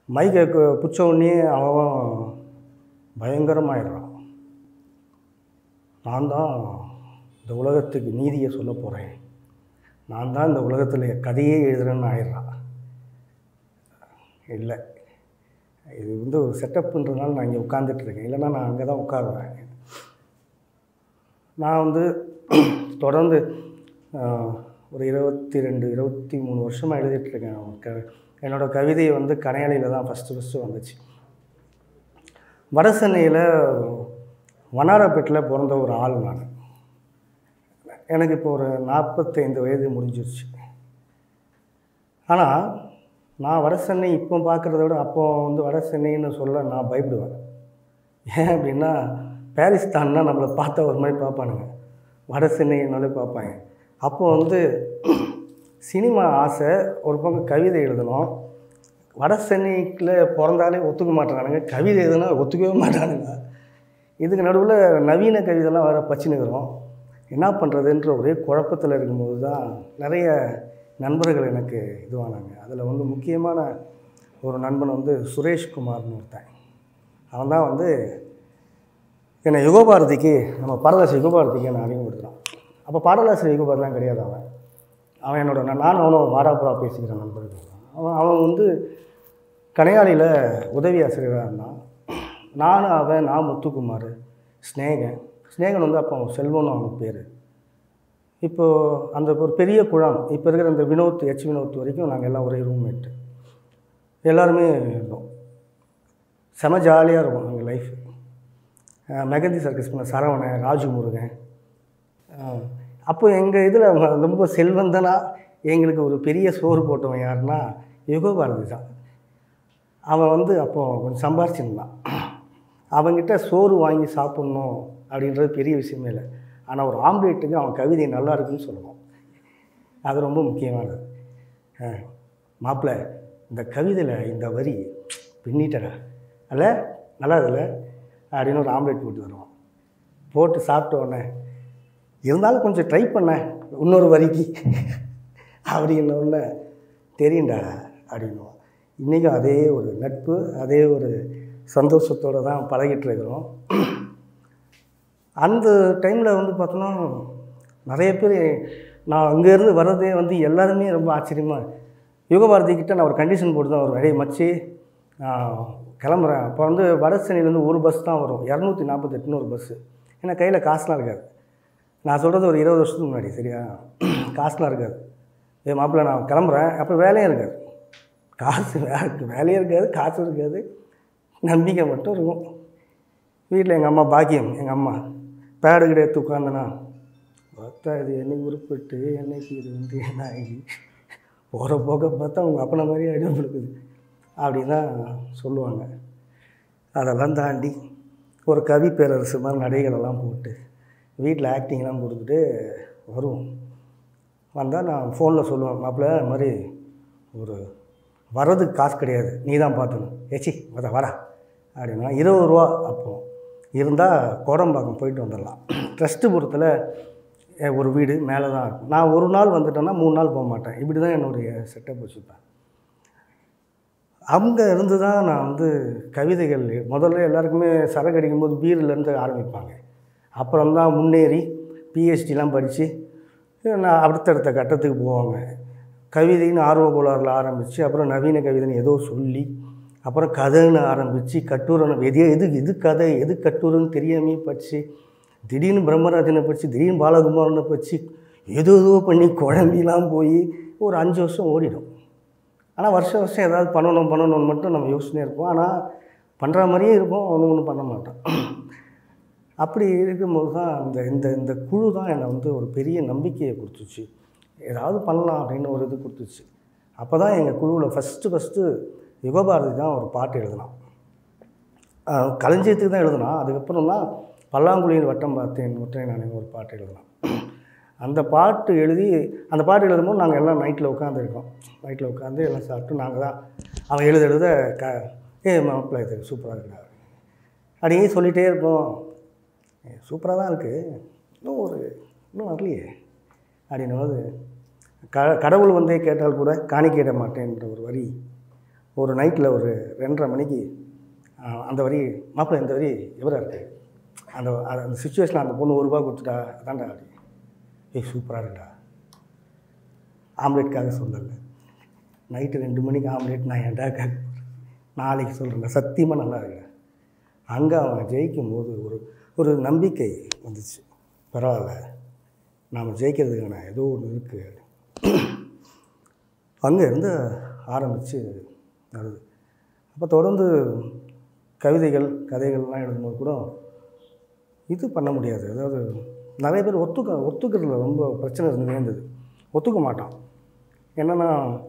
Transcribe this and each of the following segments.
மைக்கை பிடிச்ச உடனே அவன் பயங்கரமாயிடுறான் நான் தான் இந்த உலகத்துக்கு நீதியை சொல்ல போகிறேன் நான் தான் இந்த உலகத்தில் கதையே எழுதுறேன்னு ஆயிடுறான் இல்லை இது வந்து ஒரு செட்டப்புன்றதுனால நான் இங்கே உட்காந்துட்ருக்கேன் இல்லைன்னா நான் அங்கே தான் உட்காருவேன் நான் வந்து தொடர்ந்து ஆஹ், ஒரு இருபத்தி ரெண்டு இருபத்தி மூணு வருஷமாக எழுதிட்டுருக்கேன் க என்னோடய கவிதை வந்து கனையாளியில் தான் ஃபஸ்ட்டு ஃபஸ்ட்டு வந்துச்சு வடசென்னையில் வண்ணாரப்பேட்டில் பிறந்த ஒரு ஆள் நான் எனக்கு இப்போ ஒரு நாற்பத்தைந்து வயது முடிஞ்சிருச்சு ஆனால் நான் வடசென்னை இப்போ பார்க்குறத விட அப்போ வந்து வடசென்னைன்னு சொல்ல நான் பயப்படுவேன் ஏன் அப்படின்னா பாரிஸ் தான்னா நம்மளை பார்த்தா ஒரு மாதிரி பார்ப்பானுங்க வட சென்னைனாலே பார்ப்பாங்க அப்போ வந்து சினிமா ஆசை ஒரு பக்கம் கவிதை எழுதணும் வட சென்னைக்குள்ள பிறந்தாலே ஒத்துக்க மாட்டானுங்க கவிதை எழுதுனா ஒத்துக்கவே மாட்டானுங்க இதுக்கு நடுவில் நவீன கவிதைலாம் வேறு பச்சினுக்கிறோம் என்ன பண்ணுறதுன்ற ஒரே குழப்பத்தில் இருக்கும்போது தான் நிறைய நண்பர்கள் எனக்கு இதுவானாங்க அதில் வந்து முக்கியமான ஒரு நண்பன் வந்து சுரேஷ்குமார்னு ஒருத்தன் அவன் தான் வந்து என்னை யுகபாரதிக்கு நம்ம பாடலாசிரியர் யுகபாரதிக்கு என்னை அறிமுகப்படுத்துகிறான் அப்போ பாடலாசிரியர் யுகபாரதிலாம் கிடையாது அவன் அவன் என்னோட நான் நானும் அவனும் வாடாப்புறா பேசிக்கிற நண்பர்கள் அவன் அவன் வந்து கனையாளியில் உதவி ஆசிரியராக இருந்தான் நானும் அவன் நான் முத்துக்குமார் ஸ்நேகன் ஸ்நேகன் வந்து அப்போ செல்வம்னு அவனுக்கு பேர் இப்போது அந்த ஒரு பெரிய குழாம் இப்போ இருக்கிற இந்த வினோத் ஹெச் வினோத் வரைக்கும் நாங்கள் எல்லாம் ஒரே ரூம்மேட்டு எல்லாருமே இருந்தோம் செம ஜாலியாக இருக்கும் எங்கள் லைஃப் மெகந்தி சர்க்கஸ் பண்ண சரவணன் ராஜு முருகன் அஹ் அப்போ எங்கள் இதில் ரொம்ப செல்வந்தனா எங்களுக்கு ஒரு பெரிய சோறு போட்டவன் யாருன்னா யுகபாரதி தான் அவன் வந்து அப்போது கொஞ்சம் சம்பாரிச்சிருந்தான் அவன்கிட்ட சோறு வாங்கி சாப்பிட்ணும் அப்படின்றது பெரிய விஷயமே இல்லை ஆனால் ஒரு ஆம்லேட்டுக்கு அவன் கவிதை நல்லா இருக்குன்னு சொல்லணும் அது ரொம்ப முக்கியமானது அஹ் மாப்பிள்ளை இந்த கவிதையில் இந்த வரி பின்னிட்டடா அல்ல நல்லா இருக்குல்ல அப்படின்னு ஒரு ஆம்லேட் போட்டு வருவான் போட்டு சாப்பிட்ட உடனே இருந்தாலும் கொஞ்சம் ட்ரை பண்ணேன் இன்னொரு வரிக்கு அப்படின்ன உடனே தெரியும்டா அப்படின்னுவான் இன்றைக்கும் அதே ஒரு நட்பு அதே ஒரு சந்தோஷத்தோடு தான் பழகிட்டு இருக்கிறோம் அந்த டைமில் வந்து பார்த்தோன்னா நிறைய பேர் நான் அங்கேருந்து வர்றதே வந்து எல்லாருமே ரொம்ப ஆச்சரியமாக யுகபாரதி கிட்ட நான் ஒரு கண்டிஷன் போட்டு தான் வருவேன் டேய் மச்சி நான் கிளம்புறேன் அப்போ வந்து வட சென்னையிலேருந்து ஒரு பஸ் தான் வரும் இரநூத்தி நாற்பத்தெட்டுன்னு ஒரு பஸ்ஸு ஏன்னா கையில் காசுலாம் இருக்காது நான் சொல்கிறது ஒரு இருபது வருஷத்துக்கு முன்னாடி சரியா காசுலாம் இருக்காது ஏ மாப்பிள்ளை நான் கிளம்புறேன் அப்போ வேலையும் இருக்காது காசு வே- வேலையும் இருக்காது காசும் இருக்காது நம்பிக்கை மட்டும் இருக்கும் வீட்டில் எங்கள் அம்மா பாக்கியம் எங்கள் அம்மா பேடு கிட்ட எடுத்து உட்காந்தனா பார்த்தா இது என்னைக்கு உருப்பிட்டு என்னைக்கு இது வந்து என்ன ஆகி போகிற போக பார்த்தா உங்கள் அப்பனை மாதிரி அடிமை கொடுக்குது அப்படின்னு தான் சொல்லுவாங்க அதெல்லாம் தாண்டி ஒரு கவி பேரரசு மாதிரி நடைகளெல்லாம் போட்டு வீட்டில் ஆக்டிங்லாம் கொடுத்துட்டு வருவோம் வந்தால் நான் ஃபோனில் சொல்லுவேன் மாப்பிள்ள இந்த மாதிரி ஒரு வர்றதுக்கு காசு கிடையாது நீ தான் பார்த்துக்கணும் ஏச்சி வர வரா அப்படின்னா இருபது ரூபா அப்போ இருந்தால் கோடம்பாக்கம் போயிட்டு வந்துடலாம் ட்ரஸ்ட்டுபுரத்தில் ஒரு வீடு மேலே தான் இருக்கும் நான் ஒரு நாள் வந்துட்டேன்னா மூணு நாள் போக மாட்டேன் இப்படி தான் என்னுடைய செட்டப் வச்சுப்பேன் அங்கே இருந்து தான் நான் வந்து கவிதைகள் முதல்ல எல்லாருக்குமே சரக்கு அடிக்கும்போது பீர்லேருந்து ஆரம்பிப்பாங்க அப்புறம் தான் முன்னேறி பிஹெச்டிலாம் படித்து நான் அடுத்தடுத்த கட்டத்துக்கு போவாங்க கவிதைன்னு ஆர்வ கோளாறுல ஆரம்பித்து அப்புறம் நவீன கவிதைன்னு ஏதோ சொல்லி அப்புறம் கதைன்னு ஆரம்பித்து கட்டுரை எது எது எது கதை எது கட்டுரைன்னு தெரியாமே படித்து திடீர்னு பிரம்மராஜனை படித்து திடீர்னு பாலகுமாரனை படித்து ஏதோ ஏதோ பண்ணி குழம்பிலாம் போய் ஒரு அஞ்சு வருஷம் ஓடிடும் ஆனால் வருஷம் வருஷம் ஏதாவது பண்ணணும் பண்ணணும்னு மட்டும் நம்ம யோசனையாக இருப்போம் ஆனால் பண்ணுற மாதிரியே இருப்போம் ஒன்றும் ஒன்றும் பண்ண மாட்டோம் அப்படி இருக்கும்போது தான் இந்த இந்த இந்த குழு தான் என்னை வந்து ஒரு பெரிய நம்பிக்கையை கொடுத்துச்சு ஏதாவது பண்ணலாம் அப்படின்னு ஒரு இது கொடுத்துச்சு அப்போ தான் எங்கள் குழுவில் ஃபஸ்ட்டு ஃபஸ்ட்டு யுகபாரதி தான் ஒரு பாட்டு எழுதினான் அஹ் களஞ்சியத்துக்கு தான் எழுதினான் அதுக்கப்புறம் தான் பல்லாங்குழியில் வட்டம் பார்த்தேன் ஒற்றை நான் ஒரு பாட்டு எழுதினான் அந்த பாட்டு எழுதி அந்த பாட்டு எழுதும்போது நாங்கள் எல்லாம் நைட்டில் உட்காந்துருக்கோம் நைட்டில் உட்காந்து எல்லாம் சாப்பிட்டு நாங்கள் தான் அவன் எழுத எழுத க ஏ மாப்பிள்ளை இது சூப்பராக இருக்கா அப்படியே சொல்லிகிட்டே இருப்போம் சூப்பராக தான் இருக்குது இன்னும் ஒரு இன்னும் வரலையே அப்படின்னும் போது க கடவுள் வந்தே கேட்டால் கூட காணிக்கையிட மாட்டேன்ற ஒரு வரி ஒரு நைட்டில் ஒரு ரெண்டரை மணிக்கு ஆஹ், அந்த வரி மாப்பிள்ளை இந்த வரி எவராக இருக்கு அந்த அது- அந்த சுச்சுவேஷனில் அந்த பொண்ணு ஒரு ரூபா கொடுத்துட்டா அதான்டா அப்படி ஏய் சூப்பராக இருக்குடா ஆம்லேட்காக சொல்லலை நைட்டு ரெண்டு மணிக்கு ஆம்லேட் நான் ஏன்டா கேட்க போறேன்? நாளைக்கு சொல்கிறேன் சத்தியமாக நல்லா இருக்குடா அங்கே அவன் ஜெயிக்கும் போது ஒரு ஒரு நம்பிக்கை வந்துச்சு பரவாயில்ல நாம் ஜெயிக்கிறதுக்கான ஏதோ ஒன்று இருக்குது அங்கே இருந்து ஆரம்பித்து வருது அப்போ தொடர்ந்து கவிதைகள் கதைகள்லாம் எழுதும்போது கூட இது பண்ண முடியாது அதாவது நிறைய பேர் ஒத்துக்க ஒத்துக்கிறதுல ரொம்ப பிரச்சனை இருந்துகிட்டே இருந்தது ஒத்துக்க மாட்டான் என்னென்னா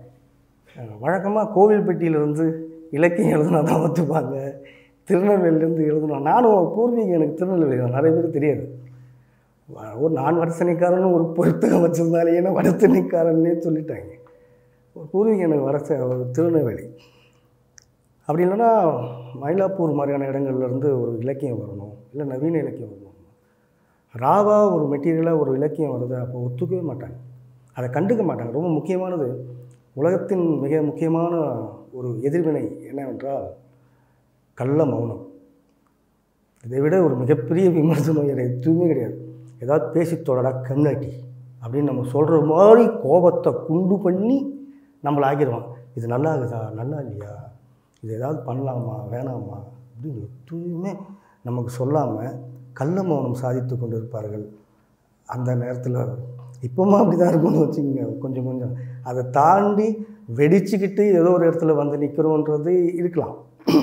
வழக்கமாக கோவில்பட்டியிலேருந்து இலக்கியம் எழுதுனா தான் ஒத்துப்பாங்க திருநெல்வேலியிலேருந்து எழுதணும் நானும் பூர்வீகம் எனக்கு திருநெல்வேலி தான் நிறைய பேருக்கு தெரியாது வ- ஒரு நான் வடசனைக்காரன்னு ஒரு புத்தகம் வச்சுருந்தாலே ஏன்னா வடசனைக்காரன்னே சொல்லிட்டாங்க ஒரு பூர்வீகம் எனக்கு வடச ஒரு திருநெல்வேலி அப்படி இல்லைன்னா மயிலாப்பூர் மாதிரியான இடங்கள்ல இருந்து ஒரு இலக்கியம் வரணும் இல்லை நவீன இலக்கியம் வரணும் ராவா ஒரு மெட்டீரியலாக ஒரு இலக்கியம் வருது அப்போ ஒத்துக்கவே மாட்டாங்க அதை கண்டுக்க மாட்டாங்க ரொம்ப முக்கியமானது உலகத்தின் மிக முக்கியமான ஒரு எதிர்வினை என்னவென்றால் கள்ள மௌனம் இதை விட ஒரு மிகப்பெரிய விமர்சனம் வேறு எதுவுமே கிடையாது ஏதாவது பேசி தொடடா கண்ணாட்டி அப்படின்னு நம்ம சொல்கிற மாதிரி கோபத்தை குண்டு பண்ணி நம்மளை ஆக்கிடுவான் இது நல்லா இருக்குதா நல்லா இல்லையா இது ஏதாவது பண்ணலாமா வேணாமா அப்படின்னு எதுவுமே நமக்கு சொல்லாமல் கள்ள மௌனம் சாதித்து கொண்டு இருப்பார்கள் அந்த நேரத்தில் இப்போமா அப்படி தான் இருக்கும்னு வச்சுக்கோங்க கொஞ்சம் கொஞ்சம் அதை தாண்டி வெடிச்சுக்கிட்டு ஏதோ ஒரு இடத்துல வந்து நிற்கிறோன்றது இருக்கலாம்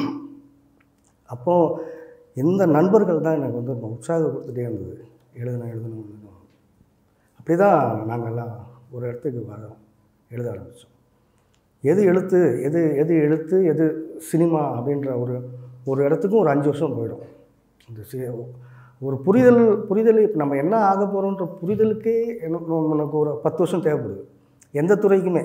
அப்போது இந்த நண்பர்கள் தான் எனக்கு வந்து ரொம்ப உற்சாகப்படுத்திட்டே இருந்தது எழுதணும் எழுதணும் எழுதணும் அப்படி தான் நாங்கள்லாம் ஒரு இடத்துக்கு வரோம் எழுத ஆரம்பித்தோம் எது எழுத்து எது எது எழுத்து எது சினிமா அப்படின்ற ஒரு ஒரு இடத்துக்கும் ஒரு அஞ்சு வருஷம் போயிடும் இந்த சி ஒரு புரிதல் புரிதல் இப்போ நம்ம என்ன ஆக போகிறோன்ற புரிதலுக்கே எனக்கு நமக்கு ஒரு பத்து வருஷம் தேவைப்படுது எந்த துறைக்குமே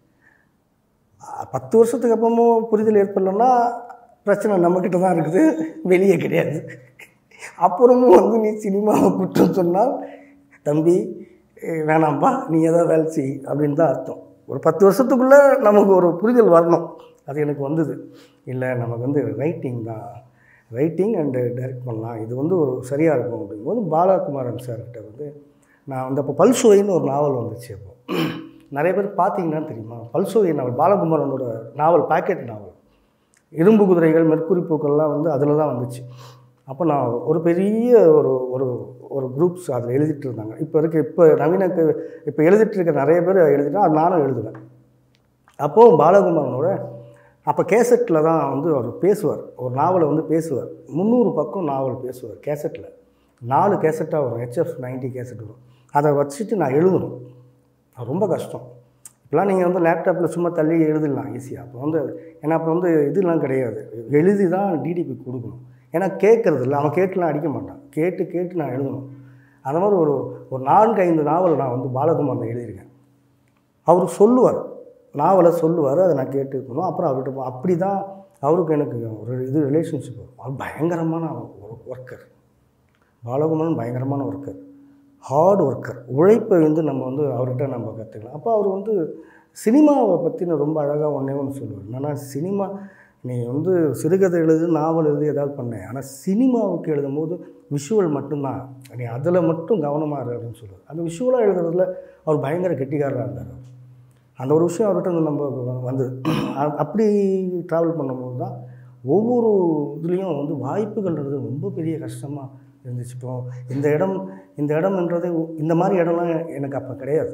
அஹ் பத்து வருஷத்துக்கு அப்புறமும் புரிதல் ஏற்படலைன்னா பிரச்சனை நம்மக்கிட்ட தான் இருக்குது வெளியே கிடையாது அப்புறமும் வந்து நீ சினிமாவை குற்றம் சொன்னால் தம்பி eh, வேணாம்ப்பா நீ ஏதாவது வேலை செய் அப்படின்னு தான் அர்த்தம் ஒரு பத்து வருஷத்துக்குள்ளே நமக்கு ஒரு புரிதல் வரணும் அது எனக்கு வந்தது இல்லை நமக்கு வந்து ரைட்டிங் தான் ரைட்டிங் அண்டு டைரக்ட் பண்ணலாம் இது வந்து ஒரு சரியாக இருக்கும் அப்படிங்கும்போது பாலகுமாரன் சார்கிட்ட வந்து நான் வந்து அப்போ பல்சுவைன்னு ஒரு நாவல் வந்துச்சு அப்போ நிறைய பேர் பார்த்தீங்கன்னா தெரியுமா பல்சுவை நாவல் பாலகுமாரனோட நாவல் பாக்கெட் நாவல் இரும்பு குதிரைகள் மெர்க்குரி பூக்கள்லாம் வந்து அதில் தான் வந்துச்சு அப்போ நான் ஒரு பெரிய ஒரு ஒரு ஒரு குரூப்ஸ் அதில் எழுதிட்டு இருந்தாங்க இப்போ இருக்க இப்போ நவீனக்கு இப்போ எழுதிட்டு இருக்க நிறைய பேர் எழுதிட்டா அது நானும் எழுதுவேன் அப்போது பாலகுமாரனோட அப்போ கேசட்டில் தான் வந்து அவர் பேசுவார் ஒரு நாவலை வந்து பேசுவார் முந்நூறு பக்கம் நாவல் பேசுவார் கேசட்டில் நாலு கேசட்டாக வரும் ஹெச்எஃப் நைன்ட்டி கேசட் வரும் அதை வச்சுட்டு நான் எழுதணும் அது ரொம்ப கஷ்டம் இப்போலாம் நீங்கள் வந்து லேப்டாப்பில் சும்மா தள்ளி எழுதிடலாம் ஈஸியாக அப்போ வந்து ஏன்னா அப்போ வந்து இதெல்லாம் கிடையாது எழுதி தான் டிடிபி கொடுக்கணும் ஏன்னா கேட்குறது இல்லை அவன் கேட்டுலாம் அடிக்க மாட்டான் கேட்டு கேட்டு நான் எழுதணும் அந்த மாதிரி ஒரு ஒரு நான்கு ஐந்து நாவல் நான் வந்து பாலகுமாரன் எழுதியிருக்கேன் அவர் சொல்லுவார் நாவலை சொல்லுவார் அதை நான் கேட்டுக்கணும் அப்புறம் அவர்கிட்ட போ- அப்படி தான் அவருக்கு எனக்கு ஒரு இது ரிலேஷன்ஷிப் அவர் பயங்கரமான ஒர்க்கர் பாலகுமாரன் பயங்கரமான ஒர்க்கர் ஹார்ட் ஒர்க்கர் உழைப்பை வந்து நம்ம வந்து அவர்கிட்ட நம்ம கற்றுக்கலாம் அப்போ அவர் வந்து சினிமாவை பற்றின ரொம்ப அழகாக ஒன்றே ஒன்று சொல்லுவார் என்னன்னா சினிமா நீ வந்து சிறுகதை எழுது நாவல் எழுது ஏதாவது பண்ண ஆனால் சினிமாவுக்கு எழுதும்போது விஷுவல் மட்டும்தான் நீ அதில் மட்டும் கவனமாக இரு அப்படின்னு சொல்லுவார் அந்த விஷுவலாக எழுதுறதுல அவர் பயங்கர கெட்டிக்காரராக இருந்தார் அவர். அந்த ஒரு விஷயம் அவர்கிட்ட வந்து நம்ம வந்து அ- அப்படி ட்ராவல் பண்ணும்போது தான் ஒவ்வொரு இதுலேயும் வந்து வாய்ப்புகள்ன்றது ரொம்ப பெரிய கஷ்டமாக இருந்துச்சு இப்போ இந்த இடம் இந்த இடம்ன்றது இந்த மாதிரி இடம்லாம் எனக்கு அப்போ கிடையாது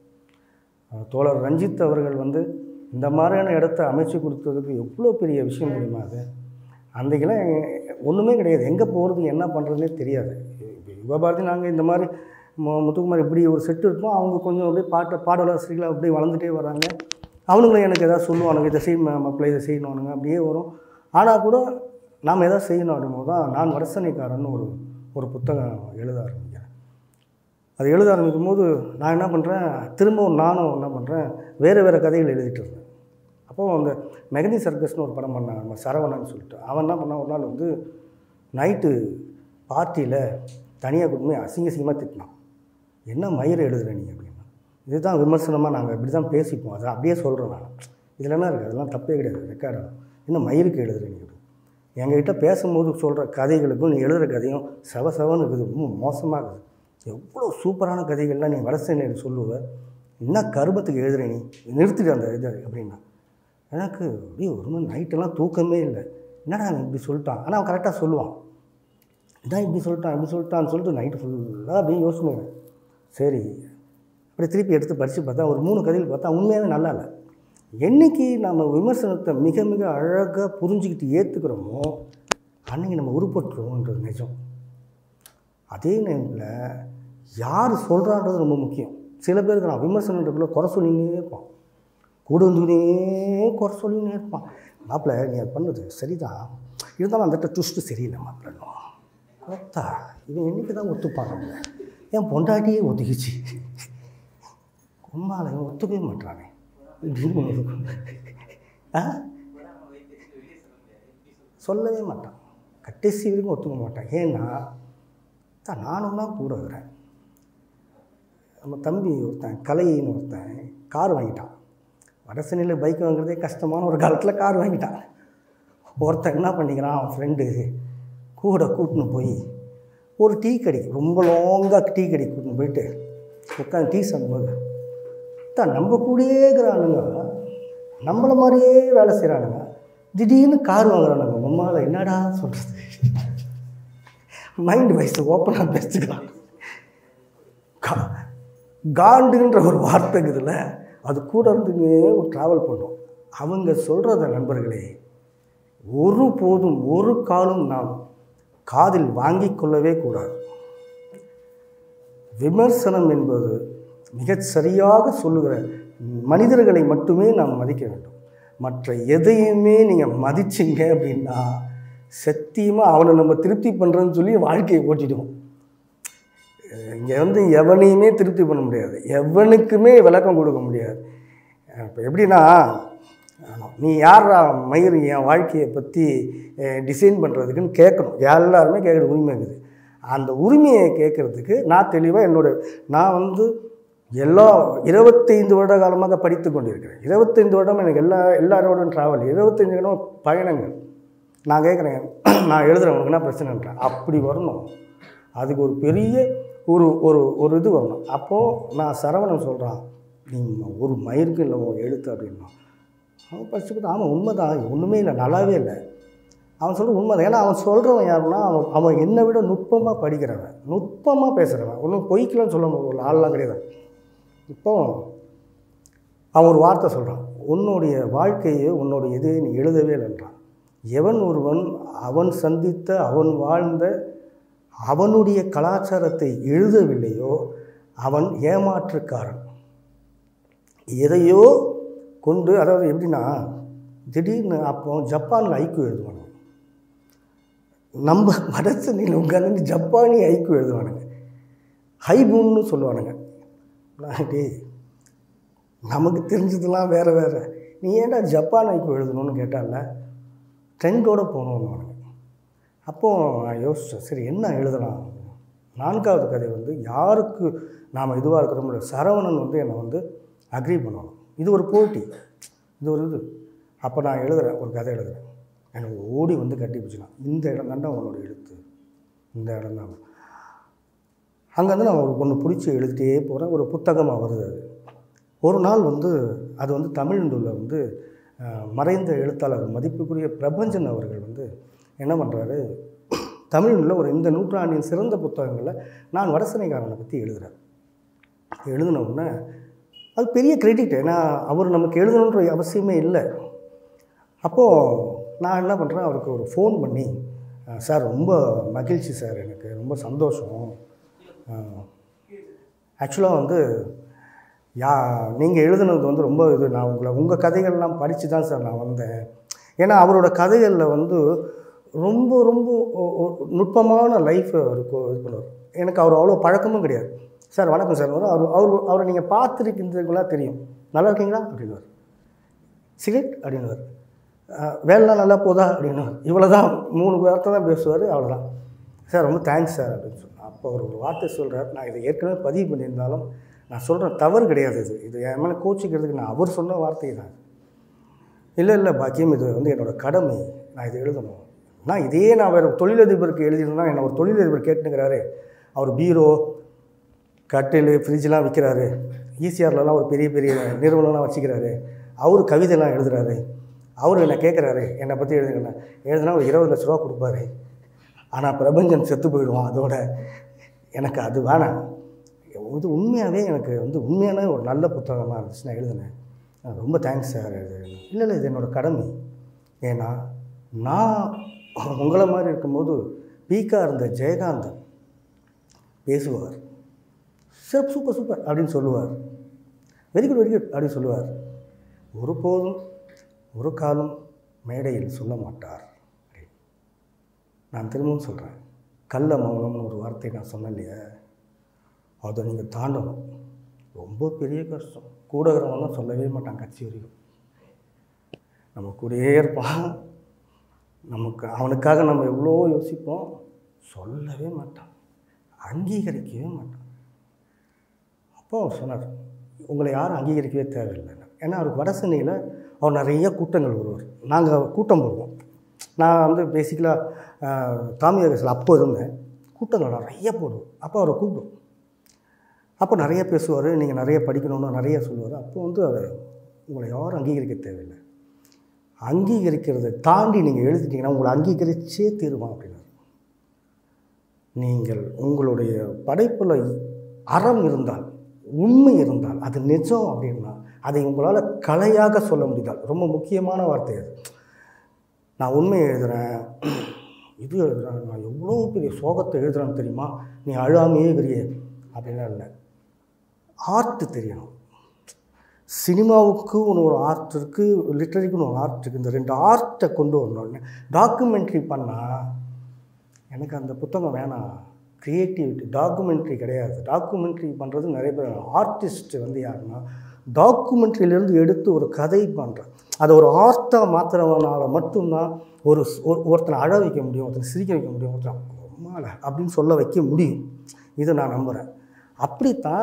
அஹ் தோழர் ரஞ்சித் அவர்கள் வந்து இந்த மாதிரியான இடத்த அமைச்சு கொடுத்ததுக்கு எவ்வளோ பெரிய விஷயம் தெரியுமா அது அன்றைக்கெல்லாம் ஒன்றுமே கிடையாது எங்கே போகிறது என்ன பண்ணுறதுனே தெரியாது இப்போ யுவபாரதி நாங்கள் இந்த மாதிரி மு- முத்துக்குமார் இப்படி ஒரு செட்டு இருப்போம் அவங்க கொஞ்சம் அப்படியே பாட்டு பாடலாசிரியர்களாக அப்படியே வளர்ந்துட்டே வராங்க அவனுங்களும் எனக்கு எதாவது சொல்லுவானுங்க இதை செய்யணும் மாப்பிள்ளை இதை செய்யணுவானுங்க அப்படியே வரும் ஆனால் கூட நாம் எதாவது செய்யணும் அப்படிங்கும்போது தான் நான் வடசனைக்காரன்னு ஒரு ஒரு புத்தகம் எழுத ஆரம்பிக்கிறேன் அது எழுத ஆரம்பிக்கும் போது நான் என்ன பண்ணுறேன் திரும்பவும் நானும் என்ன பண்ணுறேன் வேறு வேறு கதைகள் எழுதிட்டு இருந்தேன் அப்போது அந்த மெகந்தி சர்க்கஸ்னு ஒரு படம் பண்ணான் நம்ம சரவணன் சொல்லிட்டு அவன் என்ன பண்ணான் ஒரு நாள் வந்து நைட்டு பார்ட்டியில் தனியாக கொண்டு போய் அசிங்க அசிங்கமாக திட்டினான் என்ன மயிரை எழுதுற நீ அப்படின்னா இதுதான் விமர்சனமாக நாங்கள் இப்படி தான் பேசிப்போம் அதை அப்படியே சொல்கிறேன் நான் இதில் என்ன இருக்குது அதெல்லாம் தப்பே கிடையாது ரெக்கார்டாகும் இன்னும் மயிருக்கு எழுதுறீங்க எங்ககிட்ட பேசும்போது சொல்கிற கதைகளுக்கும் நீ எழுதுகிற கதையும் செவ செவன்னு இருக்குது ரொம்ப மோசமாக இருக்குது எவ்வளோ சூப்பரான கதைகள்லாம் நீ வடசேனையில் சொல்லுவ என்ன கருமத்துக்கு எழுதுற நீ நிறுத்திட்டு அந்த இது அப்படின்னா எனக்கு அப்படியே ஒரு மாதிரி நைட்டெல்லாம் தூக்கமே இல்லை என்னடா அவன் இப்படி சொல்லிட்டான் ஆனால் அவன் கரெக்டாக சொல்லுவான் இதான் இப்படி சொல்லிட்டான் இப்படி சொல்லிட்டான்னு சொல்லிட்டு நைட்டு ஃபுல்லாக அப்படியே யோசனை சரி அப்படியே திருப்பி எடுத்து படித்து பார்த்தா ஒரு மூணு கதைகள் பார்த்தா உண்மையாகவே நல்லா இல்லை என்னைக்கு நம்ம விமர்சனத்தை மிக மிக அழகாக புரிஞ்சுக்கிட்டு ஏற்றுக்கிறோமோ அன்றைக்கி நம்ம உருப்பட்டுருவோன்றது நிஜம் அதே நேரத்தில் யார் சொல்கிறான்றது ரொம்ப முக்கியம் சில பேருக்கு நான் விமர்சனன்றதுக்குள்ள குறை சொல்லினே இருப்பான் கூட வந்துனே குறை சொல்லினே இருப்பான் மாப்பிள்ளை நீ அது பண்ணது சரிதான் இருந்தாலும் அந்த இடத்துல ட்விஸ்ட்டு சரியில்லை மாப்பிள்ளணும் கொத்தா இவன் என்னைக்கு தான் ஒத்துப்பாங்க என் பொண்டாட்டியே ஒத்துக்கிச்சு உம்மால இவன் ஒத்துக்கவே மாட்டானே இப்படின்னு ஆ சொல்லவே மாட்டான் கடைசி வரைக்கும் ஒத்துக்க மாட்டான் ஏன்னா தான் நானும் தான் கூட இருக்கிறேன் நம்ம தம்பி ஒருத்தன் கலைன்னு ஒருத்தன் கார் வாங்கிட்டான் வடசனியில் பைக் வாங்குறதே கஷ்டமான ஒரு காலத்தில் கார் வாங்கிட்டான் ஒருத்தன் என்ன பண்ணிக்கிறான் அவன் ஃப்ரெண்டு கூட கூட்டின்னு போய் ஒரு டீ கடை ரொம்ப லாங்காக டீ கடை கூட்டின்னு போயிட்டு உட்காந்து டீ சாப்பிடும்போது தான் நம்ம கூடயே இருக்கிறானுங்க நம்மளை மாதிரியே வேலை செய்கிறானுங்க திடீர்னு கார் வாங்குறானுங்க நம்மளால் என்னடா சொல்கிறது மைண்ட் வைஸ் ஓப்பனாக பேசிக்கலாம் கா காண்டுன்ற ஒரு வார்த்தை இருக்குதுல்ல அது கூட இருந்துமே ஒரு ட்ராவல் பண்ணும் அவங்க சொல்கிறத நண்பர்களே ஒரு போதும் ஒரு காலும் நாம் காதில் வாங்கிக் கொள்ளவே கூடாது விமர்சனம் என்பது மிகச் சரியாக சொல்லுகிற மனிதர்களை மட்டுமே நாம் மதிக்க வேண்டும் மற்ற எதையுமே நீங்கள் மதிச்சிங்க அப்படின்னா சத்தியமாக அவனை நம்ம திருப்தி பண்ணுறோன்னு சொல்லி வாழ்க்கையை ஓட்டிடுவோம் இங்கே வந்து எவனையுமே திருப்தி பண்ண முடியாது எவனுக்குமே விளக்கம் கொடுக்க முடியாது இப்போ எப்படின்னா நீ யாரா மயிர் என் வாழ்க்கையை பற்றி டிசைன் பண்ணுறதுக்குன்னு கேட்கணும் எல்லாருமே கேட்குற உரிமை இருக்குது அந்த உரிமையை கேட்குறதுக்கு நான் தெளிவாக என்னோட நான் வந்து எல்லா இருபத்தைந்து வருட காலமாக படித்து கொண்டிருக்கிறேன் இருபத்தைந்து வருடம் எனக்கு எல்லா எல்லாரோடும் ட்ராவல் இருபத்தஞ்சு வருடம் பயணங்கள் நான் கேட்குறேன் நான் எழுதுகிறேன் உனக்கு என்ன பிரச்சனைன்றேன் அப்படி வரணும் அதுக்கு ஒரு பெரிய ஒரு ஒரு ஒரு இது வரணும் அப்போது நான் சரவணன் சொல்கிறான் நீ ஒரு மயிருக்கு இல்லை உன் எழுத்து அப்படின்னா அவன் படிச்சு பார்த்தா ஆமாம் உண்மை தான் ஒன்றுமே இல்லை நல்லாவே இல்லை அவன் சொல்கிற உண்மை தான் ஏன்னா அவன் சொல்கிறவன் யாருன்னா அவன் அவன் என்னை விட நுட்பமாக படிக்கிறவன் நுட்பமாக பேசுகிறவன் ஒன்றும் பொய்க்கலன்னு சொல்ல முடியல ஆள்லாம் கிடையாது இப்போ அவன் ஒரு வார்த்தை சொல்கிறான் உன்னுடைய வாழ்க்கையை உன்னுடைய இது நீ எழுதவே இல்லைன்றான் எவன் ஒருவன் அவன் சந்தித்த அவன் வாழ்ந்த அவனுடைய கலாச்சாரத்தை எழுதவில்லையோ அவன் ஏமாற்றுக்காரன் எதையோ கொண்டு அதாவது எப்படின்னா திடீர்னு அப்போ ஜப்பானில் ஐக்கியம் எழுதுவானுங்க நம்ம வடசென்னையில் உட்காந்து ஜப்பானி ஐக்கியம் எழுதுவானுங்க ஹைபூன்னு சொல்லுவானுங்க நான் டேய் நமக்கு தெரிஞ்சதெல்லாம் வேறு வேறு நீ ஏன்டா ஜப்பான் ஐக்கியம் எழுதணும்னு கேட்டால ட்ரெண்டோடு போகணுன்னு அப்போது நான் யோசித்தேன் சரி என்ன எழுதலாம் நான்காவது கதை வந்து யாருக்கு நாம் இதுவாக இருக்கிறோமோ சரவணன் வந்து என்னை வந்து அக்ரி பண்ணணும் இது ஒரு போட்டி இது ஒரு இது அப்போ நான் எழுதுகிறேன் ஒரு கதை எழுதுகிறேன் எனக்கு ஓடி வந்து கட்டி பிடிச்சிக்கலாம் இந்த இடம் தாண்டா உன்னோட எழுத்து இந்த இடம் தான் அங்கேருந்து நான் ஒரு ஒன்று பிடிச்சி எழுதிட்டே போகிறேன் ஒரு புத்தகமாக வருது அது ஒரு நாள் வந்து அது வந்து தமிழ் நூலில் வந்து அஹ், மறைந்த எழுத்தாளர் மதிப்புக்குரிய பிரபஞ்சன் அவர்கள் வந்து என்ன பண்ணுறாரு தமிழ் நூலில் ஒரு இந்த நூற்றாண்டின் சிறந்த புத்தகங்களில் நான் வடசனைக்காரனை பற்றி எழுதுகிறேன் எழுதின உடனே அது பெரிய கிரெடிட் ஏன்னா அவர் நமக்கு எழுதணுன்ற அவசியமே இல்லை அப்போது நான் என்ன பண்ணுறேன் அவருக்கு ஒரு ஃபோன் பண்ணி "அஹ், சார் ரொம்ப மகிழ்ச்சி சார் எனக்கு ரொம்ப சந்தோஷம் ஆக்சுவலாக வந்து யா நீங்கள் எழுதுனது வந்து ரொம்ப இது நான் உங்களை உங்கள் கதைகள்லாம் படித்து தான் சார் நான் வந்தேன் ஏன்னா அவரோட கதைகளில் வந்து ரொம்ப ரொம்ப ஒ- ஒ- நுட்பமான லைஃப் அவருக்கு இது பண்ணுவார் எனக்கு அவர் அவ்வளோ பழக்கமும் கிடையாது சார் வணக்கம் சார் அவர் அவர் அவர் அவரை நீங்கள் பார்த்துருக்கின்றீங்களா தெரியும் நல்லா இருக்கீங்களா அப்படின்னுவார் சிகரெட் அப்படின்னுவார் "அஹ், வேலைலாம் நல்லா போதா அப்படின்னுவார் இவ்வளோ தான் மூணு வார்த்தை தான் பேசுவார் அவ்வளோதான் சார் ரொம்ப தேங்க்ஸ் சார் அப்படின்னு சொன்னேன் அப்போ அவர் ஒரு வார்த்தை சொல்கிறார் நான் இதை ஏற்கனவே பதிவு பண்ணியிருந்தாலும் நான் சொல்கிறேன் தவறு கிடையாது இது இது என் மேலே கோச்சிக்கிறதுக்கு நான் அவர் சொன்ன வார்த்தை தான் இல்லை இல்லை பாக்கியம் இது வந்து என்னோட கடமை நான் இது எழுதணும் நான் இதே நான் வேறு தொழிலதிபருக்கு எழுதினா என்ன ஒரு தொழிலதிபர் கேட்டுங்கிறாரு அவர் பீரோ கட்டில் ஃப்ரிட்ஜெலாம் விற்கிறாரு ஈசிஆர்லலாம் ஒரு பெரிய பெரிய நிறுவனம்லாம் வச்சுக்கிறாரு அவர் கவிதைலாம் எழுதுறாரு அவர் என்ன கேட்குறாரு என்னை பற்றி எழுதுங்கண்ணா எழுதுனா ஒரு இருபது லட்ச ரூபா கொடுப்பாரு ஆனால் பிரபஞ்சன் செத்து போயிடுவான் அதோட எனக்கு அது வேணாம் இது உண்மையாகவே எனக்கு வந்து உண்மையான ஒரு நல்ல புத்தகமாக இருந்துச்சு நான் எழுதினேன் அஹ் ரொம்ப தேங்க்ஸ் சார் இல்லை இல்லை இது என்னோடய கடமை ஏன்னா நான் உங்களை மாதிரி இருக்கும்போது பீக்காக இருந்த ஜெயகாந்தன் பேசுவார் சிறப்பு சூப்பர் சூப்பர் அப்படின்னு சொல்லுவார் வெரி குட் வெரி குட் அப்படின்னு சொல்லுவார் ஒருபோதும் ஒரு காலம் மேடையில் சொல்ல மாட்டார் அப்படின்னு. நான் திரும்பவும் சொல்கிறேன் கள்ள மௌனம்னு ஒரு வார்த்தை நான் சொன்னேன் இல்லையா அதை நீங்கள் தாண்டணும் ரொம்ப பெரிய கஷ்டம் கூட இருக்கிறவங்களாம் சொல்லவே மாட்டான் கட்சி வரைக்கும் நம்ம கூடயே இருப்பான் நமக்கு அவனுக்காக நம்ம எவ்வளோ யோசிப்போம் சொல்லவே மாட்டான் அங்கீகரிக்கவே மாட்டான் அப்போ அவர் சொன்னார் உங்களை யாரும் அங்கீகரிக்கவே தேவையில்லை ஏன்னா அவருக்கு வட சென்னையில் அவர் நிறைய கூட்டங்கள் வருவார் நாங்கள் கூட்டம் போடுவோம் நான் வந்து பேசிக்கலாக தாமியகசில் அப்போ இருந்தேன் கூட்டங்கள் நிறைய போடுவோம் அப்போ அவரை கூப்பிடும் அப்போ நிறைய பேசுவார் நீங்கள் நிறைய படிக்கணும்னு நிறைய சொல்லுவார் அப்போ வந்து அவர் உங்களை யாரும் அங்கீகரிக்க தேவையில்லை அங்கீகரிக்கிறதை தாண்டி நீங்கள் எழுதிட்டீங்கன்னா உங்களை அங்கீகரிச்சே தீருவான் அப்படின்னாரு நீங்கள் உங்களுடைய படைப்பில் அறம் இருந்தால் உண்மை இருந்தால் அது நிஜம் அப்படின்னா அதை உங்களால் கலையாக சொல்ல முடிந்தால் ரொம்ப முக்கியமான வார்த்தை அது நான் உண்மையை எழுதுகிறேன் இது எழுதுகிறேன் நான் எவ்வளோ பெரிய சோகத்தை எழுதுறேன்னு தெரியுமா நீ அழாமையே இருக்கிறியே அப்படிலாம் இல்லை ஆர்ட் தெரியணும் சினிமாவுக்கு ஒன்று ஒரு ஆர்ட் இருக்குது லிட்டரிக்குன்னு ஒரு ஆர்ட் இருக்குது இந்த ரெண்டு ஆர்ட்டை கொண்டு வரணும்னு டாக்குமெண்ட்ரி பண்ணால் எனக்கு அந்த புத்தகம் வேணாம் க்ரியேட்டிவிட்டி டாக்குமெண்ட்ரி கிடையாது டாக்குமெண்ட்ரி பண்ணுறது நிறைய பேர் ஆர்டிஸ்ட் வந்து யாருன்னா டாக்குமெண்ட்ரியிலேருந்து எடுத்து ஒரு கதை பண்ணுறேன் அதை ஒரு ஆர்ட்டாக மாற்றுறவனால மட்டும்தான் ஒரு ஸ்- ஒரு- ஒருத்தனை அழ வைக்க முடியும் ஒருத்தனை சிரிக்க வைக்க முடியும் ஒருத்தன் அம்மால அப்படின்னு சொல்ல வைக்க முடியும் இது நான் நம்புகிறேன் அப்படித்தான்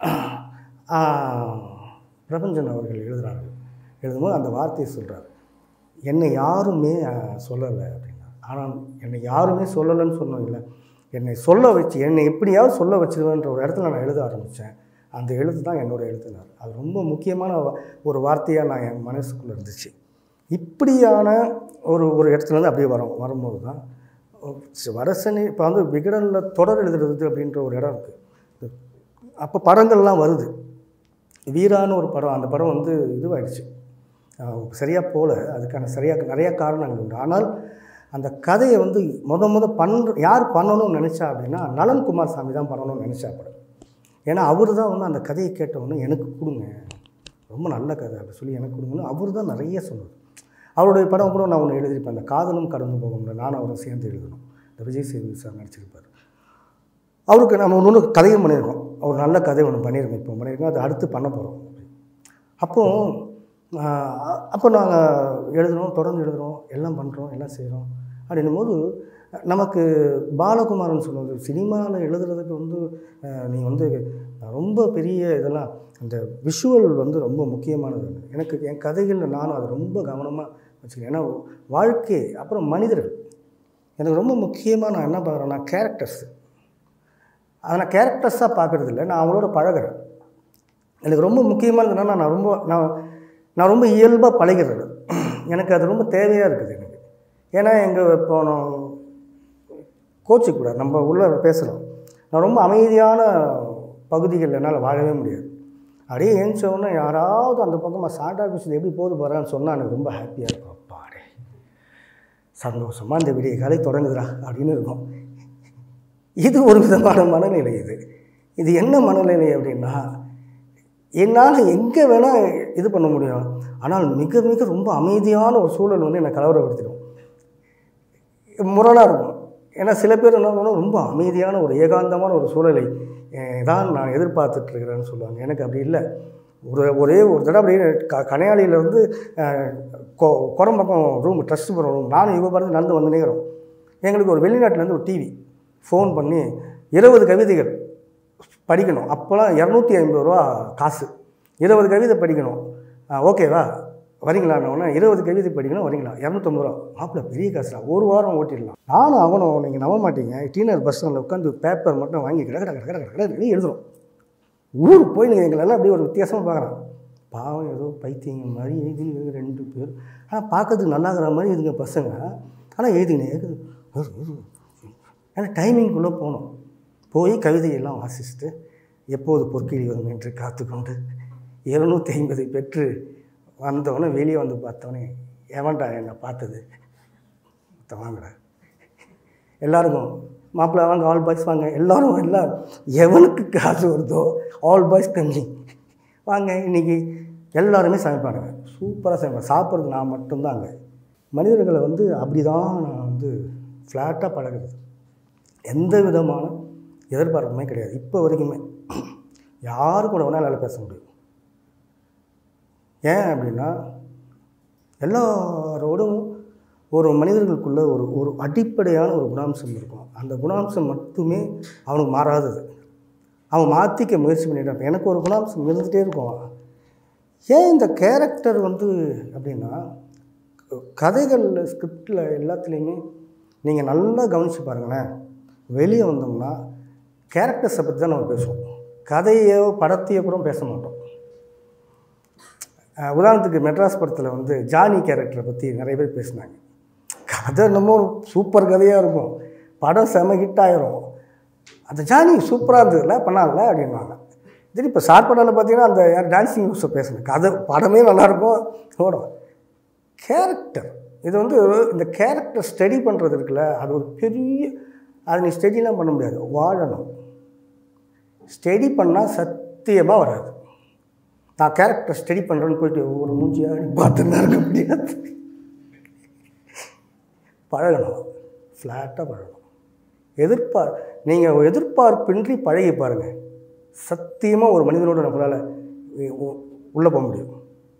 ஆஹ், பிரபஞ்சன் அவர்கள் எழுதுகிறார்கள் எழுதும்போது அந்த வார்த்தையை சொல்கிறார் என்னை யாருமே சொல்லலை அப்படின்னா ஆனால் என்னை யாருமே சொல்லலைன்னு சொன்னோம் இல்லை என்னை சொல்ல வச்சு என்னை எப்படியாவது சொல்ல வச்சிருவேன்ற ஒரு இடத்துல நான் எழுத ஆரம்பித்தேன் அந்த எழுத்து தான் என்னோட எழுத்துனார் அது ரொம்ப முக்கியமான வ- ஒரு வார்த்தையாக நான் என் மனசுக்குள்ளே இருந்துச்சு இப்படியான ஒரு ஒரு இடத்துலேருந்து அப்படியே வரும் வரும்போது தான் சி- வடசனி இப்போ வந்து விகடனில் தொடர் எழுதுறது அப்படின்ற ஒரு இடம் இருக்குது அப்போ படங்கள்லாம் வருது வீரான்னு ஒரு படம் அந்த படம் வந்து இதுவாயிடுச்சு சரியாக போகல அதுக்கான சரியாக நிறைய காரணங்கள் உண்டு ஆனால் அந்த கதையை வந்து முத முத பண்ணுற யார் பண்ணணும்னு நினச்சா அப்படின்னா நலன் குமார் சாமி தான் பண்ணணும்னு நினச்சா படம் ஏன்னா அவர் தான் வந்து அந்த கதையை கேட்டவுடனே எனக்கு கொடுங்க ரொம்ப நல்ல கதை அப்படி சொல்லி எனக்கு கொடுங்கன்னு அவர் தான் நிறைய சொன்னார் அவருடைய படம் கூட நான் ஒன்று எழுதியிருப்பேன் அந்த காதலும் கடந்து போகும்ல நானும் அவரும் சேர்ந்து எழுதணும் இந்த விஜய் சேவி சார் நடிச்சிருப்பார் அவருக்கு நம்ம ஒன்று ஒன்று கதையும் பண்ணியிருக்கோம் அவர் நல்ல கதை ஒன்று பண்ணியிருக்கோம் இப்போ பண்ணியிருக்கோம் அது அடுத்து பண்ண போகிறோம் அப்போ ஆஹ், அப்போ நாங்கள் எழுதுகிறோம் தொடர்ந்து எழுதுகிறோம் எல்லாம் பண்ணுறோம் எல்லாம் செய்கிறோம் அப்படின்னும் போது நமக்கு பாலகுமாரன் சொன்னது சினிமாவில் எழுதுறதுக்கு வந்து ஆஹ், நீ வந்து ரொம்ப பெரிய இதெல்லாம் அந்த விஷுவல் வந்து ரொம்ப முக்கியமானது எனக்கு என் கதைகளில் நானும் அதை ரொம்ப கவனமாக வச்சுக்கிறேன் ஏன்னா வாழ்க்கை அப்புறம் மனிதர்கள் எனக்கு ரொம்ப முக்கியமாக நான் என்ன பார்க்குறேன்னா கேரக்டர்ஸ் அதை நான் கேரக்டர்ஸாக பார்க்குறது இல்லை நான் அவங்களோட பழகுறேன் எனக்கு ரொம்ப முக்கியமானது என்னன்னா நான் ரொம்ப நான் நான் ரொம்ப இயல்பாக பழகிறது எனக்கு அது ரொம்ப தேவையாக இருக்குது எனக்கு ஏன்னா எங்கள் இப்போ நான் கோச்சிக்கூடாது நம்ம உள்ள பேசுகிறோம் நான் ரொம்ப அமைதியான பகுதிகள் என்னால் வாழவே முடியாது அப்படியே ஏஞ்சோடனே யாராவது அந்த பக்கமாக சாண்டா ஆஃபீஸில் எப்படி போது போகிறான்னு சொன்னால் எனக்கு ரொம்ப ஹாப்பியாக இருக்கும் அப்பாடே சந்தோஷமாக இந்த விடிய காலை தொடங்குதுடா அப்படின்னு இருக்கும் இது ஒரு விதமான மனநிலை இது இது என்ன மனநிலை அப்படின்னா என்னால் எங்கே வேணால் இது பண்ண முடியும் ஆனால் மிக மிக ரொம்ப அமைதியான ஒரு சூழல் வந்து என்னை கலவரப்படுத்திடும் முரணாக இருக்கும் ஏன்னா சில பேர் என்ன பண்ணுவாங்க ரொம்ப அமைதியான ஒரு ஏகாந்தமான ஒரு சூழலை அஹ், தான் நான் எதிர்பார்த்துட்டு இருக்கிறேன்னு சொல்லுவாங்க எனக்கு அப்படி இல்லை ஒரு ஒரே ஒரு தடவை அப்படியே க கனையாளியிலேருந்து குரம்பக்கம் ரூம் ட்ரஸ்ட் போகிற ரூம் நானும் இவ பார்த்து நடந்து வந்து நேரம் எங்களுக்கு ஒரு வெளிநாட்டிலேருந்து ஒரு டிவி ஃபோன் பண்ணி இருபது கவிதைகள் படிக்கணும் அப்போலாம் இரநூத்தி ஐம்பது ரூபா காசு இருபது கவிதை படிக்கணும் ஆ, ஓகேவா வரீங்களான்னொன்னே இருபது கவிதை படிக்கணும் வரீங்களா இரநூத்தம்பது ரூபா மாப்பிள்ள பெரிய காசுடா ஒரு வாரம் ஓட்டிடலாம் நானும் அவனும் நீங்கள் நம்ப மாட்டீங்க டீனர் பஸ் ஸ்டாண்டில் உட்காந்து பேப்பர் மட்டும் வாங்கி கிட கிட கிட கிட கிட எழுதுறோம் ஊருக்கு போய் நீங்கள் எங்களெல்லாம் அப்படியே ஒரு வித்தியாசமாக பார்க்குறான் பாவம் ஏதோ பைத்தியங்க மாதிரி எழுதிங்க ரெண்டு பேர் ஆனால் பார்க்கறதுக்கு நல்லா இருக்கிற மாதிரி இதுங்க பசங்க ஆனால் எழுதிங்க எழுது எழுது, எழுது. ஏன்னா டைமிங்குள்ளே போகணும் போய் கவிதையெல்லாம் வாசிச்சுட்டு எப்போது பொற்கிழி வரும் என்று காத்துக்கொண்டு இருநூற்றி ஐம்பது பெற்று வந்தவொடனே வெளியே வந்து பார்த்தோன்னே எவன்டா என்னை பார்த்தது மொத்தம் வாங்கடா எல்லாருக்கும் மாப்பிள்ளை வாங்க ஆல் பாய்ஸ் வாங்க எல்லாரும் எல்லாம் எவனுக்கு காசு வருதோ ஆல் பாய்ஸ் கம்மி வாங்க இன்னைக்கு எல்லாருமே சமைப்பானுங்க சூப்பராக சமைப்பாங்க சாப்பிட்றது நான் மட்டும்தாங்க மனிதர்களை வந்து அப்படி தான் நான் வந்து ஃப்ளாட்டாக பழகுறது எந்த விதமான எதிர்பார்ப்புமே கிடையாது இப்போ வரைக்குமே யாரு கூட வேணாலும் நல்லா பேச முடியும் ஏன் அப்படின்னா எல்லாரோடும் ஒரு மனிதர்களுக்குள்ள ஒரு ஒரு அடிப்படையான ஒரு குணாம்சம் இருக்கும் அந்த குணாம்சம் மட்டுமே அவனுக்கு மாறாதது அவன் மாற்றிக்க முயற்சி பண்ணிட்டு இருப்பான். எனக்கு ஒரு குணாம்சம் இருந்துகிட்டே இருக்கும் ஏன் இந்த கேரக்டர் வந்து அப்படின்னா கதைகளில் ஸ்கிரிப்டில் எல்லாத்துலேயுமே நீங்கள் நல்லா கவனித்து பாருங்களேன் வெளியே வந்தோம்னா கேரக்டர்ஸை பற்றி தான் நம்ம பேசுவோம் கதையோ படத்தையோ கூட பேச மாட்டோம் அஹ் உதாரணத்துக்கு மெட்ராஸ் படத்தில் வந்து ஜானி கேரக்டரை பற்றி நிறைய பேர் பேசினாங்க கதை என்னமோ சூப்பர் கதையாக இருக்கும் படம் செம ஹிட் ஆயிரும் அந்த ஜானி சூப்பராக இருந்ததுல பண்ணால அப்படின்வாங்க திடீர் இப்போ ஷார்ட் படத்தில் பார்த்தீங்கன்னா அந்த யார் டான்ஸிங் நியூஸை பேசுனேன் கதை படமே நல்லாயிருக்கும் ஓடும் கேரக்டர் இது வந்து இந்த கேரக்டர் ஸ்டடி பண்ணுறது இருக்குல்ல அது ஒரு பெரிய அது நீ ஸ்டடிலாம் பண்ண முடியாது வாழணும் ஸ்டடி பண்ணால் சத்தியமாக வராது நான் கேரக்டர் ஸ்டடி பண்ணுறேன்னு போயிட்டு ஒவ்வொரு மூஞ்சியாக பார்த்துன்னு இருக்க முடியாது பழகணும் ஃப்ளாட்டாக பழகணும் எதிர்பார் நீங்கள் எதிர்பார்ப்பின்றி பழகி பாருங்கள் சத்தியமாக ஒரு மனிதனோட நம்மளால் உள்ளே போக முடியும்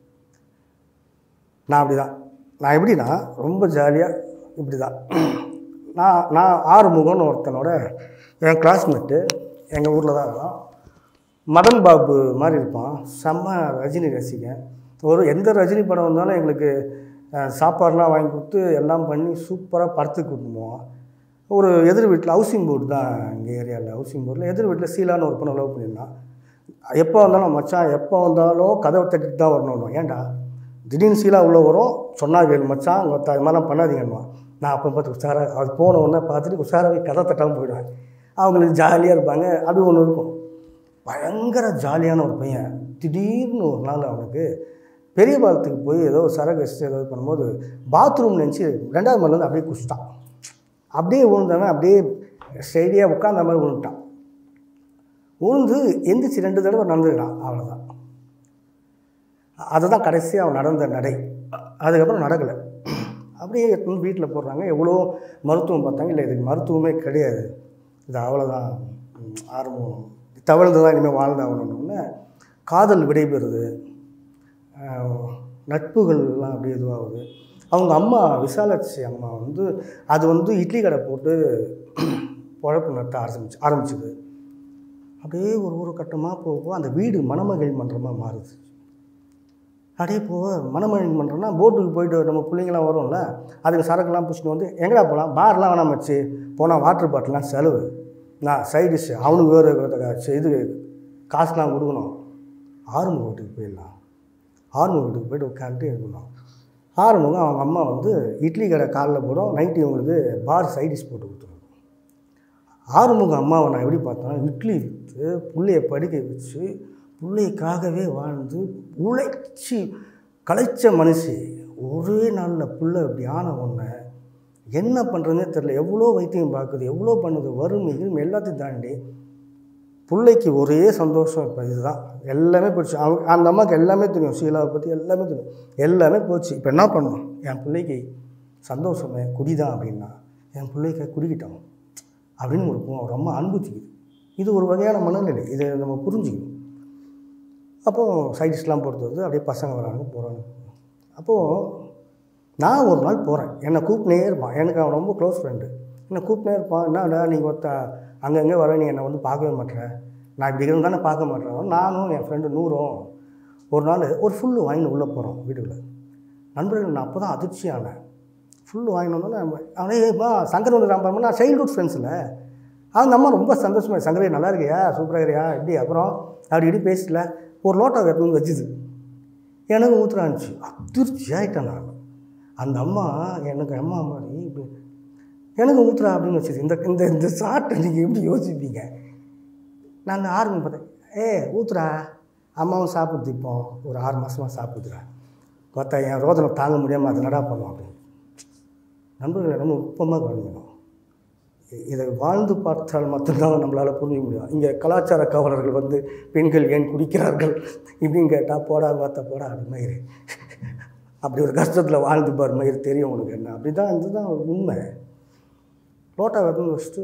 நான் அப்படி தான் நான் எப்படின்னா ரொம்ப ஜாலியாக இப்படி தான் நான் நான் ஆறுமுகம்னு ஒருத்தனோட என் கிளாஸ்மேட்டு எங்கள் ஊரில் தான் இருக்கான் மதன் பாபு மாதிரி இருப்பான் செம்ம ரஜினி ரசிகன் ஒரு எந்த ரஜினி படம் வந்தாலும் எங்களுக்கு அஹ், சாப்பாடுலாம் வாங்கி கொடுத்து எல்லாம் பண்ணி சூப்பராக படத்துக்கு கூட்டிட்டு போவான் ஒரு எதிர் வீட்டில் ஹவுசிங் போர்டு தான் எங்கள் ஏரியாவில் ஹவுசிங் போர்டில் எதிர் வீட்டில் சீலான்னு ஒரு பொண்ணு லவ் பண்ணியிருந்தான் எப்போ வந்தாலும் மச்சான் எப்போ வந்தாலும் கதவை தட்டிட்டு தான் வரணும் ஏன்டா திடீர்னு சீலா உள்ளே வரும் சொன்னா கேளு மச்சான் உங்கள் த இது மாதிரிலாம் பண்ணாதீங்கன்னுவான் நான் அப்போ பார்த்து உஷாராக அது போன உடனே பார்த்துட்டு உஷாராகவே கதை தட்டாமல் போயிடுவேன் அவங்களுக்கு ஜாலியாக இருப்பாங்க அப்படி ஒன்று இருக்கும் பயங்கர ஜாலியான ஒரு பையன் திடீர்னு ஒரு நாள் அவனுக்கு பெரிய பாலத்துக்கு போய் ஏதோ சரக்கு வச்சு ஏதோ பண்ணும்போது பாத்ரூம் நினச்சி ரெண்டாவது மரிலேருந்து அப்படியே குடிச்சிட்டான் அப்படியே விழுந்தவன் அப்படியே ஸ்டெடியாக உட்காந்த மாதிரி விழுந்துட்டான் விழுந்து எந்திரிச்சு ரெண்டு தடவை நடந்துக்கிறான் அவ்வளோதான் அதுதான் கடைசியாக அவன் நடந்த நடை அதுக்கப்புறம் நடக்கலை அப்படியே எடுத்துன்னு வீட்டில் போடுறாங்க எவ்வளோ மருத்துவம் பார்த்தாங்க இல்லை இதுக்கு மருத்துவமே கிடையாது இது அவ்வளோதான் ம், ஆரம்பம் தவழ்ந்து தான் இனிமேல் வாழ்ந்தாகணும்னு காதல் விடைபெறுது ஆஹ், நட்புகள்லாம் அப்படியே இதுவாகுது அவங்க அம்மா விசாலாட்சி அம்மா வந்து அது வந்து இட்லி கடை போட்டு பொழப்பு நடத்த ஆரம்பிச்சு ஆரம்பிச்சுது அப்படியே ஒரு ஒரு கட்டமாக போக போக அந்த வீடு மணமகள் மன்றமாக மாறுது அப்படியே போக மணமகள் மன்றம்னா போட்டுக்கு போயிட்டு நம்ம பிள்ளைங்களாம் வரும்ல அதுக்கு சரக்குலாம் பிடிச்சிட்டு வந்து எங்கடா போகலாம் பார்லாம் வேணாம் வச்சு போனால் வாட்டர் பாட்டிலாம் செலவு நான் சைட் டிஷ் அவனுக்கு வேறு இது காசுலாம் கொடுக்கணும் ஆறுமுக வீட்டுக்கு போயிடலாம் ஆறுமுக வீட்டுக்கு போயிட்டு உட்காந்துட்டு இருக்கணும் ஆறுமுகம் அவங்க அம்மா வந்து இட்லி கடை காலைல போடும் நைட்டு இவங்களுக்கு பார் சைட் டிஷ் போட்டு கொடுத்துருவாங்க ஆறுமுக அம்மாவை நான் எப்படி பார்த்தேன்னா இட்லி விற்று பிள்ளைய படிக்க வச்சு பிள்ளைக்காகவே வாழ்ந்து உழைச்சி களைச்ச மனுஷி ஒரே நாளில் புள்ள இப்படி ஆன ஒன்று என்ன பண்ணுறதுனே தெரில எவ்வளோ வைத்தியம் பார்க்குது எவ்வளோ பண்ணுது வறுமை கிருமி எல்லாத்தையும் தாண்டி பிள்ளைக்கு ஒரே சந்தோஷம் இப்போ இதுதான் எல்லாமே போச்சு அவங்க அந்த அம்மாவுக்கு எல்லாமே தெரியும் ஷீலாவை பற்றி எல்லாமே தெரியும் எல்லாமே போச்சு இப்போ என்ன பண்ணணும் என் பிள்ளைக்கு சந்தோஷமே குடிதான் அப்படின்னா என் பிள்ளைக்கு குடிக்கிட்டோம் அப்படின்னு ஒரு பொ- ஒரு அம்மா அனுபவிக்குது இது ஒரு வகையான மனநிலை இதை நம்ம புரிஞ்சுக்கணும் அப்போது சைடிஷ்லாம் பொறுத்து வந்து அப்படியே பசங்க வராங்க போகிறாங்க அப்போது நான் ஒரு நாள் போகிறேன் என்னை கூப்பினே இருப்பான் எனக்கு அவன் ரொம்ப க்ளோஸ் ஃப்ரெண்டு என்னை கூப்பினே இருப்பான் என்னடா நீ ஒருத்த அங்கங்கே வர நீ என்னை வந்து பார்க்கவே மாட்டேற நான் இப்படி இருந்தானே பார்க்க மாட்டேன் நானும் என் ஃப்ரெண்டு நூறும் ஒரு நாள் ஒரு ஃபுல்லு வாங்கி உள்ளே போகிறோம் வீட்டுக்குள்ளே நண்பர்கள் நான் அப்போ தான் அதிர்ச்சியானேன் ஃபுல் வாங்கிட்டு வந்தோன்னே அவனே ஏப்பா சங்கர் வந்து ராம்பார்மா நான் சைல்ட்ஹுட் ஃப்ரெண்ட்ஸில் அது நம்ம ரொம்ப சந்தோஷமாக சங்கரே நல்லா இருக்கியா சூப்பராக இருக்கியா எப்படி அப்புறம் அப்படி இப்படி பேசல ஒரு லோட்டா எடுத்து வந்து வச்சுது எனக்கு ஊற்றுறான்ச்சு அதிர்ச்சி ஆகிட்டேன் நான் அந்த அம்மா எனக்கு அம்மா மாதிரி இப்படி எனக்கு ஊற்றுறா அப்படின்னு வச்சுது இந்த இந்த இந்த சாட்டை நீங்கள் எப்படி யோசிப்பீங்க நான் ஆர்மி பார்த்தேன் ஏ ஊத்துறா அம்மாவும் சாப்பிடுது இப்போ ஒரு ஆறு மாதமாக சாப்பிடுதுறா பார்த்தா என் ரோதனை தாங்க முடியாமல் அது நடா பண்ணும் அப்படின்னு நண்பர்களை ரொம்ப நுட்பமாக கவனிக்கணும் இ- இதை வாழ்ந்து பார்த்தால் மட்டும்தான் நம்மளால் புரிஞ்சுக்க முடியும் இங்கே கலாச்சார காவலர்கள் வந்து பெண்கள் ஏன் குடிக்கிறார்கள் இப்படின்னு கேட்டால் போடா பார்த்தா போடா அப்படி மயிறு அப்படி ஒரு கஷ்டத்தில் வாழ்ந்து பார் மயிறு தெரியும் உனக்கு என்ன அப்படி தான் இதுதான் உண்மை லோட்டா வெப்பன் வச்சுட்டு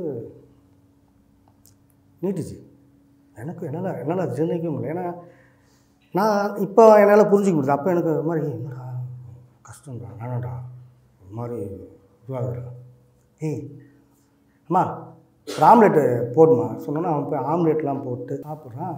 நீட்டுச்சு எனக்கு என்னால் என்னால் ஜீர்ணிக்க முடியல ஏன்னா நான் இப்போ என்னால் புரிஞ்சுக்க முடியுது அப்போ எனக்கு ஒரு மாதிரி என்னடா கஷ்டம்டா வேணாம்டா ஒரு மாதிரி இதுவாகுதுடா ஏய் அம்மா ஒரு ஆம்லெட்டு போடுமா சொன்னோன்னா அவன் போய் ஆம்லெட்லாம் போட்டு சாப்பிட்றான்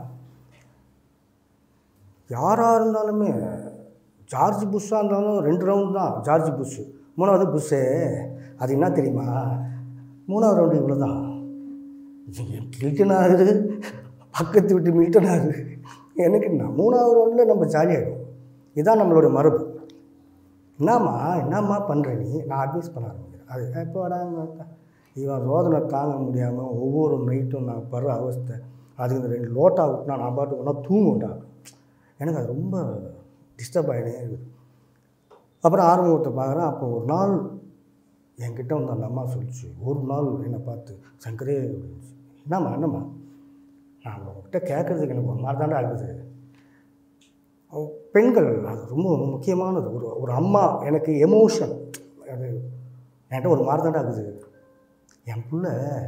யாராக இருந்தாலுமே ஜார்ஜ் புஷ்ஷாக இருந்தாலும் ரெண்டு ரவுண்ட் தான் ஜார்ஜ் புஷ் மூணாவது புஷ்ஷு அது என்ன தெரியுமா மூணாவது ரவுண்டு இவ்வளோ தான் கில்டன் ஆகுது பக்கத்து விட்டு மீட்டன் ஆகுது எனக்கு என்ன மூணாவது ரவுண்டில் நம்ம ஜாலியாகிடும் இதான் நம்மளோட மரபு என்னம்மா என்னம்மா பண்ணுற நீ நான் அட்வைஸ் பண்ண ஆரம்பிக்கிறேன் அது எப்போ வராங்க இவன் ரோதனை தாங்க முடியாமல் ஒவ்வொரு நைட்டும் நான் படுற அவஸ்தை அதுக்கு இந்த ரெண்டு லோட்டா விட்டுனா நான் பாட்டு ஒன்றா தூங்குண்டா எனக்கு அது ரொம்ப டிஸ்டர்ப் ஆகினே இருக்குது அப்புறம் ஆர்வத்தை பார்க்குறேன் அப்போ ஒரு நாள் என்கிட்ட வந்து அந்த அம்மா சொல்லிச்சு ஒரு நாள் என்னை பார்த்து சங்கரே அப்படின்னுச்சு என்னம்மா என்னம்மா நான் உங்ககிட்ட கேட்குறதுக்கு எனக்கு ஒரு மாதிரி தாண்டா ஆகுது அவ- பெண்கள் அது ரொம்ப முக்கியமானது ஒரு ஒரு அம்மா எனக்கு எமோஷன் அது என்கிட்ட ஒரு மாதிரி தாண்டா ஆகுது என் புள்ள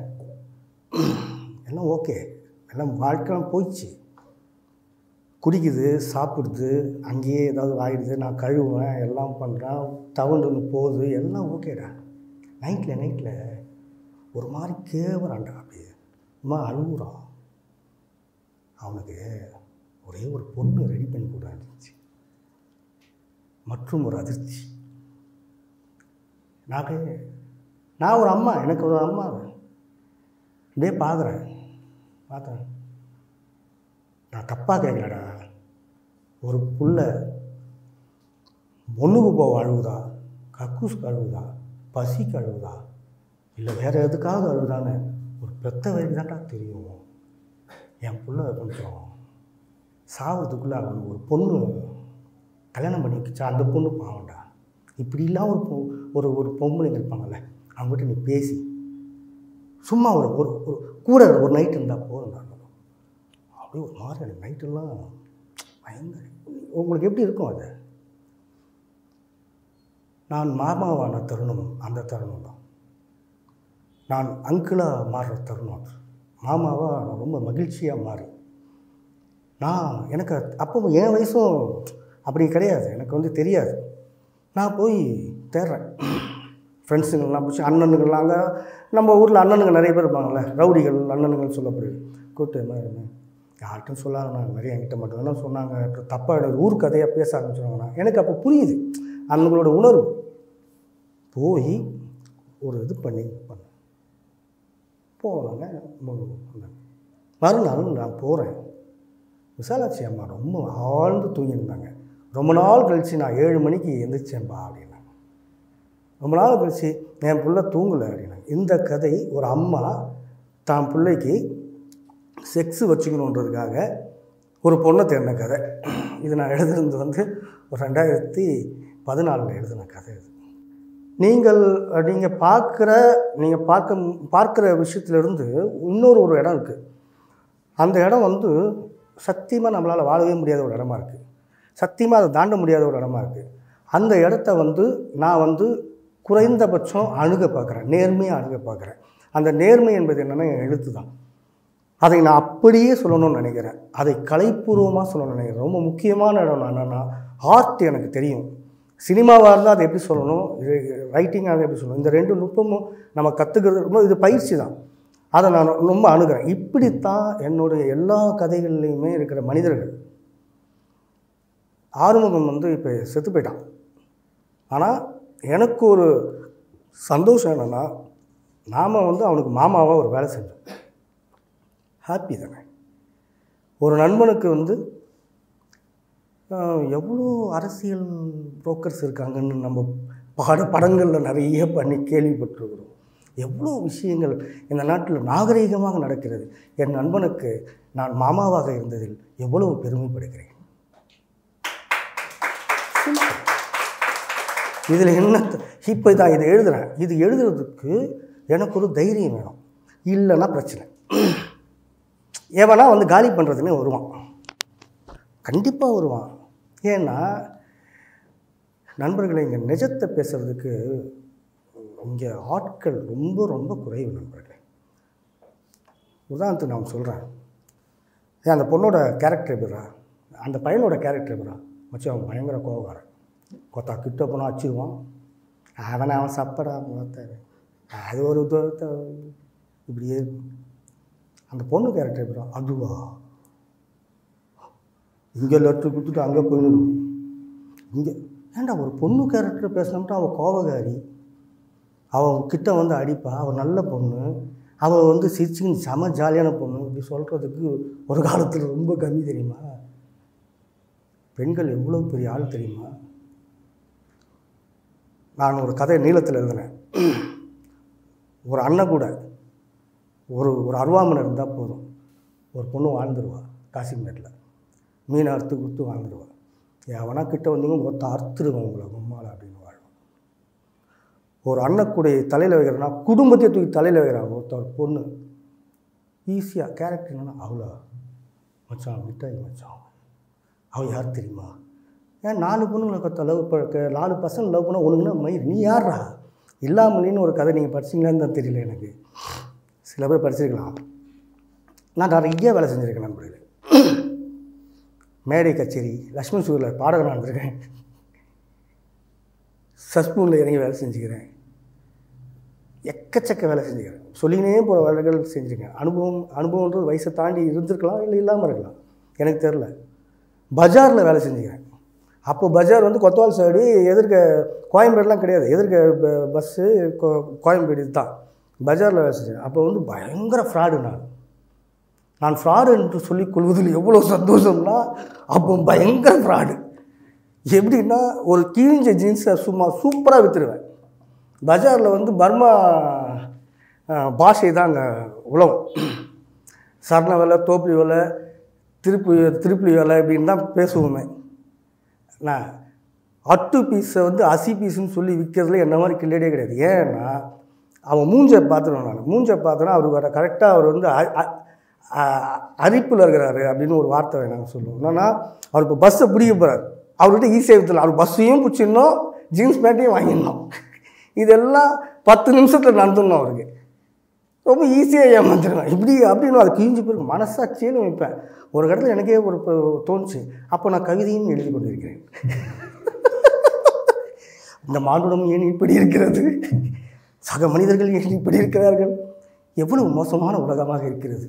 எல்லாம் ஓகே எல்லாம் வாழ்க்கைலாம் போயிடுச்சு குடிக்குது சாப்பிடுது அங்கேயே ஏதாவது ஆயிடுது நான் கழுவுவேன் எல்லாம் பண்ணுறேன் தவண்டுன்னு போகுது எல்லாம் ஓகேடா நைட்டில் நைட்டில் ஒரு மாதிரி கேவறான்டா அப்படியே அம்மா அழுகுறான் அவனுக்கு ஒரே ஒரு பொண்ணு ரெடி பண்ணி கூட இருந்துச்சு மற்றும் ஒரு அதிர்ச்சி நான் அப்படியே நான் ஒரு அம்மா எனக்கு ஒரு அம்மா அப்படியே பார்க்குறேன் பார்த்தேன் நான் தப்பாக கேட்கலடா ஒரு புள்ள ஒன்றுக்கு போக அழுகுதா கக்கூஸ் கழுவுதா பசி கழுவுதா இல்லை வேறு எதுக்காவது அழுகுதான்னு ஒரு பெத்த வரைக்கும் தான்டா தெரியும் என் புள்ள கொஞ்சம் சாவறதுக்குள்ளே அவனுக்கு ஒரு பொண்ணு கல்யாணம் பண்ணி வச்சா அந்த பொண்ணு பாவம்டா இப்படிலாம் ஒரு பொ- ஒரு ஒரு பொம்பளைங்க இருப்பாங்கல்ல அவங்ககிட்ட நீ பேசி சும்மா ஒரு ஒரு ஒரு கூட ஒரு நைட் இருந்தால் போதும் நான் அப்படியே ஒரு மாதிரி எனக்கு நைட்டெல்லாம் பயங்கர உங்களுக்கு எப்படி இருக்கும் அது நான் மாமாவான தருணம் அந்த தருணம் தான் நான் அங்கிளாக மாறுற தருணம் அது மாமாவாக நான் ரொம்ப மகிழ்ச்சியாக மாறி நான் எனக்கு அப்போ என் வயசும் அப்படி கிடையாது எனக்கு வந்து தெரியாது நான் போய் தேடுறேன் ஃப்ரெண்ட்ஸுங்கள்லாம் பிடிச்சி அண்ணனுங்கள்லாம் அங்கே நம்ம ஊரில் அண்ணனுங்க நிறைய பேர் இருப்பாங்கள்ல ரவுடிகள் அண்ணனுங்கன்னு சொல்லப்படுது கூப்பிட்டு என்ன என்ன யார்கிட்டும் சொல்லாங்க நான் நிறைய என்கிட்ட மட்டும் தான் சொன்னாங்க அப்புறம் தப்பாக எனக்கு ஊர் கதையாக பேச ஆரம்பிச்சிருவாங்கண்ணா எனக்கு அப்போ புரியுது அண்ணங்களோட உணர்வு போய் ஒரு இது பண்ணி பண்ணேன் போனாங்க மு- மறுநாள் நான் போகிறேன் விசாலாட்சி அம்மா ரொம்ப ஆழ்ந்து தூங்கியிருந்தாங்க ரொம்ப நாள் கழித்து நான் ஏழு மணிக்கு எந்திரிச்சேன்பா அப்படின்னாங்க ரொம்ப நாள் கழிச்சு என் பிள்ளை தூங்கலை அப்படின்னாங்க இந்த கதை ஒரு அம்மா தான் பிள்ளைக்கு செக்ஸு வச்சுக்கணுன்றதுக்காக ஒரு பொண்ணை தேடின கதை இது நான் எழுதுனது வந்து ஒரு ரெண்டாயிரத்தி பதினாலில் எழுதின கதை இது நீங்கள் நீங்கள் பார்க்குற நீங்கள் பார்க்க பார்க்குற விஷயத்துலேருந்து இன்னொரு ஒரு இடம் இருக்குது அந்த இடம் வந்து சத்தியமாக நம்மளால் வாழவே முடியாத ஒரு இடமா இருக்குது சத்தியமாக அதை தாண்ட முடியாத ஒரு இடமா இருக்குது அந்த இடத்த வந்து நான் வந்து குறைந்தபட்சம் அணுக பார்க்குறேன் நேர்மையாக அணுக பார்க்குறேன் அந்த நேர்மை என்பது என்னென்னா என் எழுத்து தான் அதை நான் அப்படியே சொல்லணும்னு நினைக்கிறேன் அதை கலைப்பூர்வமாக சொல்லணும்னு நினைக்கிறேன் ரொம்ப முக்கியமான இடம் நான் என்னென்னா ஆர்ட் எனக்கு தெரியும் சினிமாவாக இருந்தால் அதை எப்படி சொல்லணும் ரைட்டிங்காக அதை எப்படி சொல்லணும் இந்த ரெண்டு நுட்பமும் நம்ம கற்றுக்கிறது ரொம்ப இது பயிற்சி தான் அதை நான் ரொம்ப அணுகிறேன் இப்படித்தான் என்னுடைய எல்லா கதைகள்லையுமே இருக்கிற மனிதர்கள் ஆறுமுகம் வந்து இப்போ செத்து போயிட்டான் ஆனால் எனக்கு ஒரு சந்தோஷம் என்னென்னா நாம் வந்து அவனுக்கு மாமாவாக ஒரு வேலை செஞ்சோம் ஹாப்பி தானே ஒரு நண்பனுக்கு வந்து ஆஹ், எவ்வளோ அரசியல் புரோக்கர்ஸ் இருக்காங்கன்னு நம்ம பாட படங்களில் நிறைய பண்ணி கேள்விப்பட்டிருக்கிறோம் எவ்வளோ விஷயங்கள் இந்த நாட்டில் நாகரீகமாக நடக்கிறது என் நண்பனுக்கு நான் மாமாவாக இருந்ததில் எவ்வளவு பெருமைப்படுகிறேன் இதில் என்ன இப்போ தான் இதை எழுதுறேன் இது எழுதுறதுக்கு எனக்கு ஒரு தைரியம் வேணும் இல்லைன்னா பிரச்சனை எவனா வந்து காலி பண்ணுறதுன்னு வருவான் கண்டிப்பாக வருவான் ஏன்னா நண்பர்களை இங்கே நிஜத்தை பேசுகிறதுக்கு இங்கே ஆட்கள் ரொம்ப ரொம்ப குறைவு நண்பர்களே உதாரணத்துக்கு நான் சொல்கிறேன் ஏன் அந்த பொண்ணோட கேரக்டர் எப்படிரா அந்த பையனோட கேரக்டர் எப்படிரா மச்சான் அவன் பயங்கர கோபக்காரன் கொத்தா கிட்ட போனால் அச்சிருவான் அவனை அவன் சப்படா முகத்தை அது ஒரு தூரத்தை இப்படியே இருக்கும். அந்த பொண்ணு கேரக்டர் எப்படிரா அதுவா இங்கே லெட்ரு கொடுத்துட்டு அங்கே போயிடும் இங்கே ஏன்டா ஒரு பொண்ணு கேரக்டர் பேசினோம்னா அவள் கோபக்காரி அவன் கிட்ட வந்து அடிப்பா அவள் நல்ல பொண்ணு அவள் வந்து சிரிச்சுன்னு செம ஜாலியான பொண்ணு இப்படி சொல்கிறதுக்கு ஒரு காலத்தில் ரொம்ப கம்மி தெரியுமா பெண்கள் எவ்வளோ பெரிய ஆள் தெரியுமா நான் ஒரு கதை நீளத்தில் எழுதினேன் ஒரு அண்ணன் கூட ஒரு ஒரு அருவாமனை இருந்தால் போதும் ஒரு பொண்ணு வாழ்ந்துருவா காசிமேட்டில் மீனை அறுத்து கொடுத்து வாழ்ந்துருவா எவனா கிட்ட வந்தீங்க ஒருத்த அறுத்துருவேன் உங்களை உம்மால அப்படின்னு வாழ்வான் ஒரு அண்ணக்கூடைய தலையில் வைக்கிறேன்னா குடும்பத்தையே தூக்கி தலையில் வைக்கிறான் ஒருத்தர் பொண்ணு ஈஸியாக கேரக்டர் என்னன்னா அவ்வளோ மச்சான் விட்டாய் மச்சான் அவள் யார் தெரியுமா ஏன் நாலு பொண்ணுங்களை கத்த லவ் இப்போ நாலு பசங்க லவ் பண்ணால் ஒன்றுங்கன்னா மயிர் நீ யாரா இல்லாமலின்னு ஒரு கதை நீங்கள் படிச்சீங்களான்னு தான் தெரியல எனக்கு சில பேர் படிச்சிருக்கலாம் நான் நிறைய வேலை செஞ்சுருக்கேன் நண்பர்களே மேடை கச்சேரி லக்ஷ்மி சூரில் பாடகனாக இருந்திருக்கேன் சஸ்பூனில் இறங்கி வேலை செஞ்சுக்கிறேன் எக்கச்சக்க வேலை செஞ்சுக்கிறேன் சொல்லினே போகிற வேலைகள் செஞ்சுருக்கேன் அனுபவம் அனுபவன்றது வயசை தாண்டி இருந்திருக்கலாம் இல்லை இல்லாமல் இருக்கலாம் எனக்கு தெரில பஜாரில் வேலை செஞ்சுக்கிறேன் அப்போ பஜார் வந்து கொத்தவால் சைடு எதிர்க்க கோயம்பேடுலாம் கிடையாது எதிர்க்க ப- பஸ்ஸு கோ- கோயம்பேடு தான் பஜாரில் வேலை செஞ்சேன் அப்போ வந்து பயங்கர ஃப்ராடு நான் நான் ஃப்ராடு என்று சொல்லிக் கொள்வதில் எவ்வளோ சந்தோஷம்னா அப்போ பயங்கர ஃப்ராடு எப்படின்னா ஒரு கிழிஞ்ச ஜீன்ஸை சும்மா சூப்பராக விற்றுருவேன் பஜாரில் வந்து பர்மா அஹ், பாஷை தான் அங்கே உலகம் சரண வேலை தோப்பி வேலை திருப்பி திருப்பி வேலை இப்படின்னு தான் பேசுவோமே நான் அட்டு பீஸை வந்து அசி பீஸுன்னு சொல்லி விற்கிறதுல என்ன மாதிரி கில்லடியே கிடையாது ஏன்னா அவன் மூஞ்சை பார்த்துருவேன் நான் மூஞ்சை பார்த்தோன்னா அவர் வர கரெக்டாக அவர் வந்து அ- அ- அ- அரிப்பில் இருக்கிறாரு அப்படின்னு ஒரு வார்த்தை நாங்கள் சொல்லுவோம் என்னன்னா அவர் இப்போ பஸ்ஸை பிடிக்க போகிறார் அவர்கிட்ட ஈஸியாக விற்றுலாம் அவர் பஸ்ஸையும் பிடிச்சிடணும் ஜீன்ஸ் பேண்ட்டையும் வாங்கிடணும் இதெல்லாம் பத்து நிமிஷத்தில் நடந்துடணும் அவருக்கு ரொம்ப ஈஸியாக ஏமாந்துருவேன் இப்படி அப்படின்னு அது கிழிஞ்சு போயிருக்கு மனசாட்சியேன்னு வைப்பேன் ஒரு இடத்துல எனக்கே ஒரு ப- தோணுச்சு அப்போ நான் கவிதையும் எழுதி கொண்டிருக்கிறேன் இந்த மானுடம் ஏன் இப்படி இருக்கிறது சக மனிதர்கள் ஏன் இப்படி இருக்கிறார்கள் எவ்வளவு மோசமான உலகமாக இருக்கிறது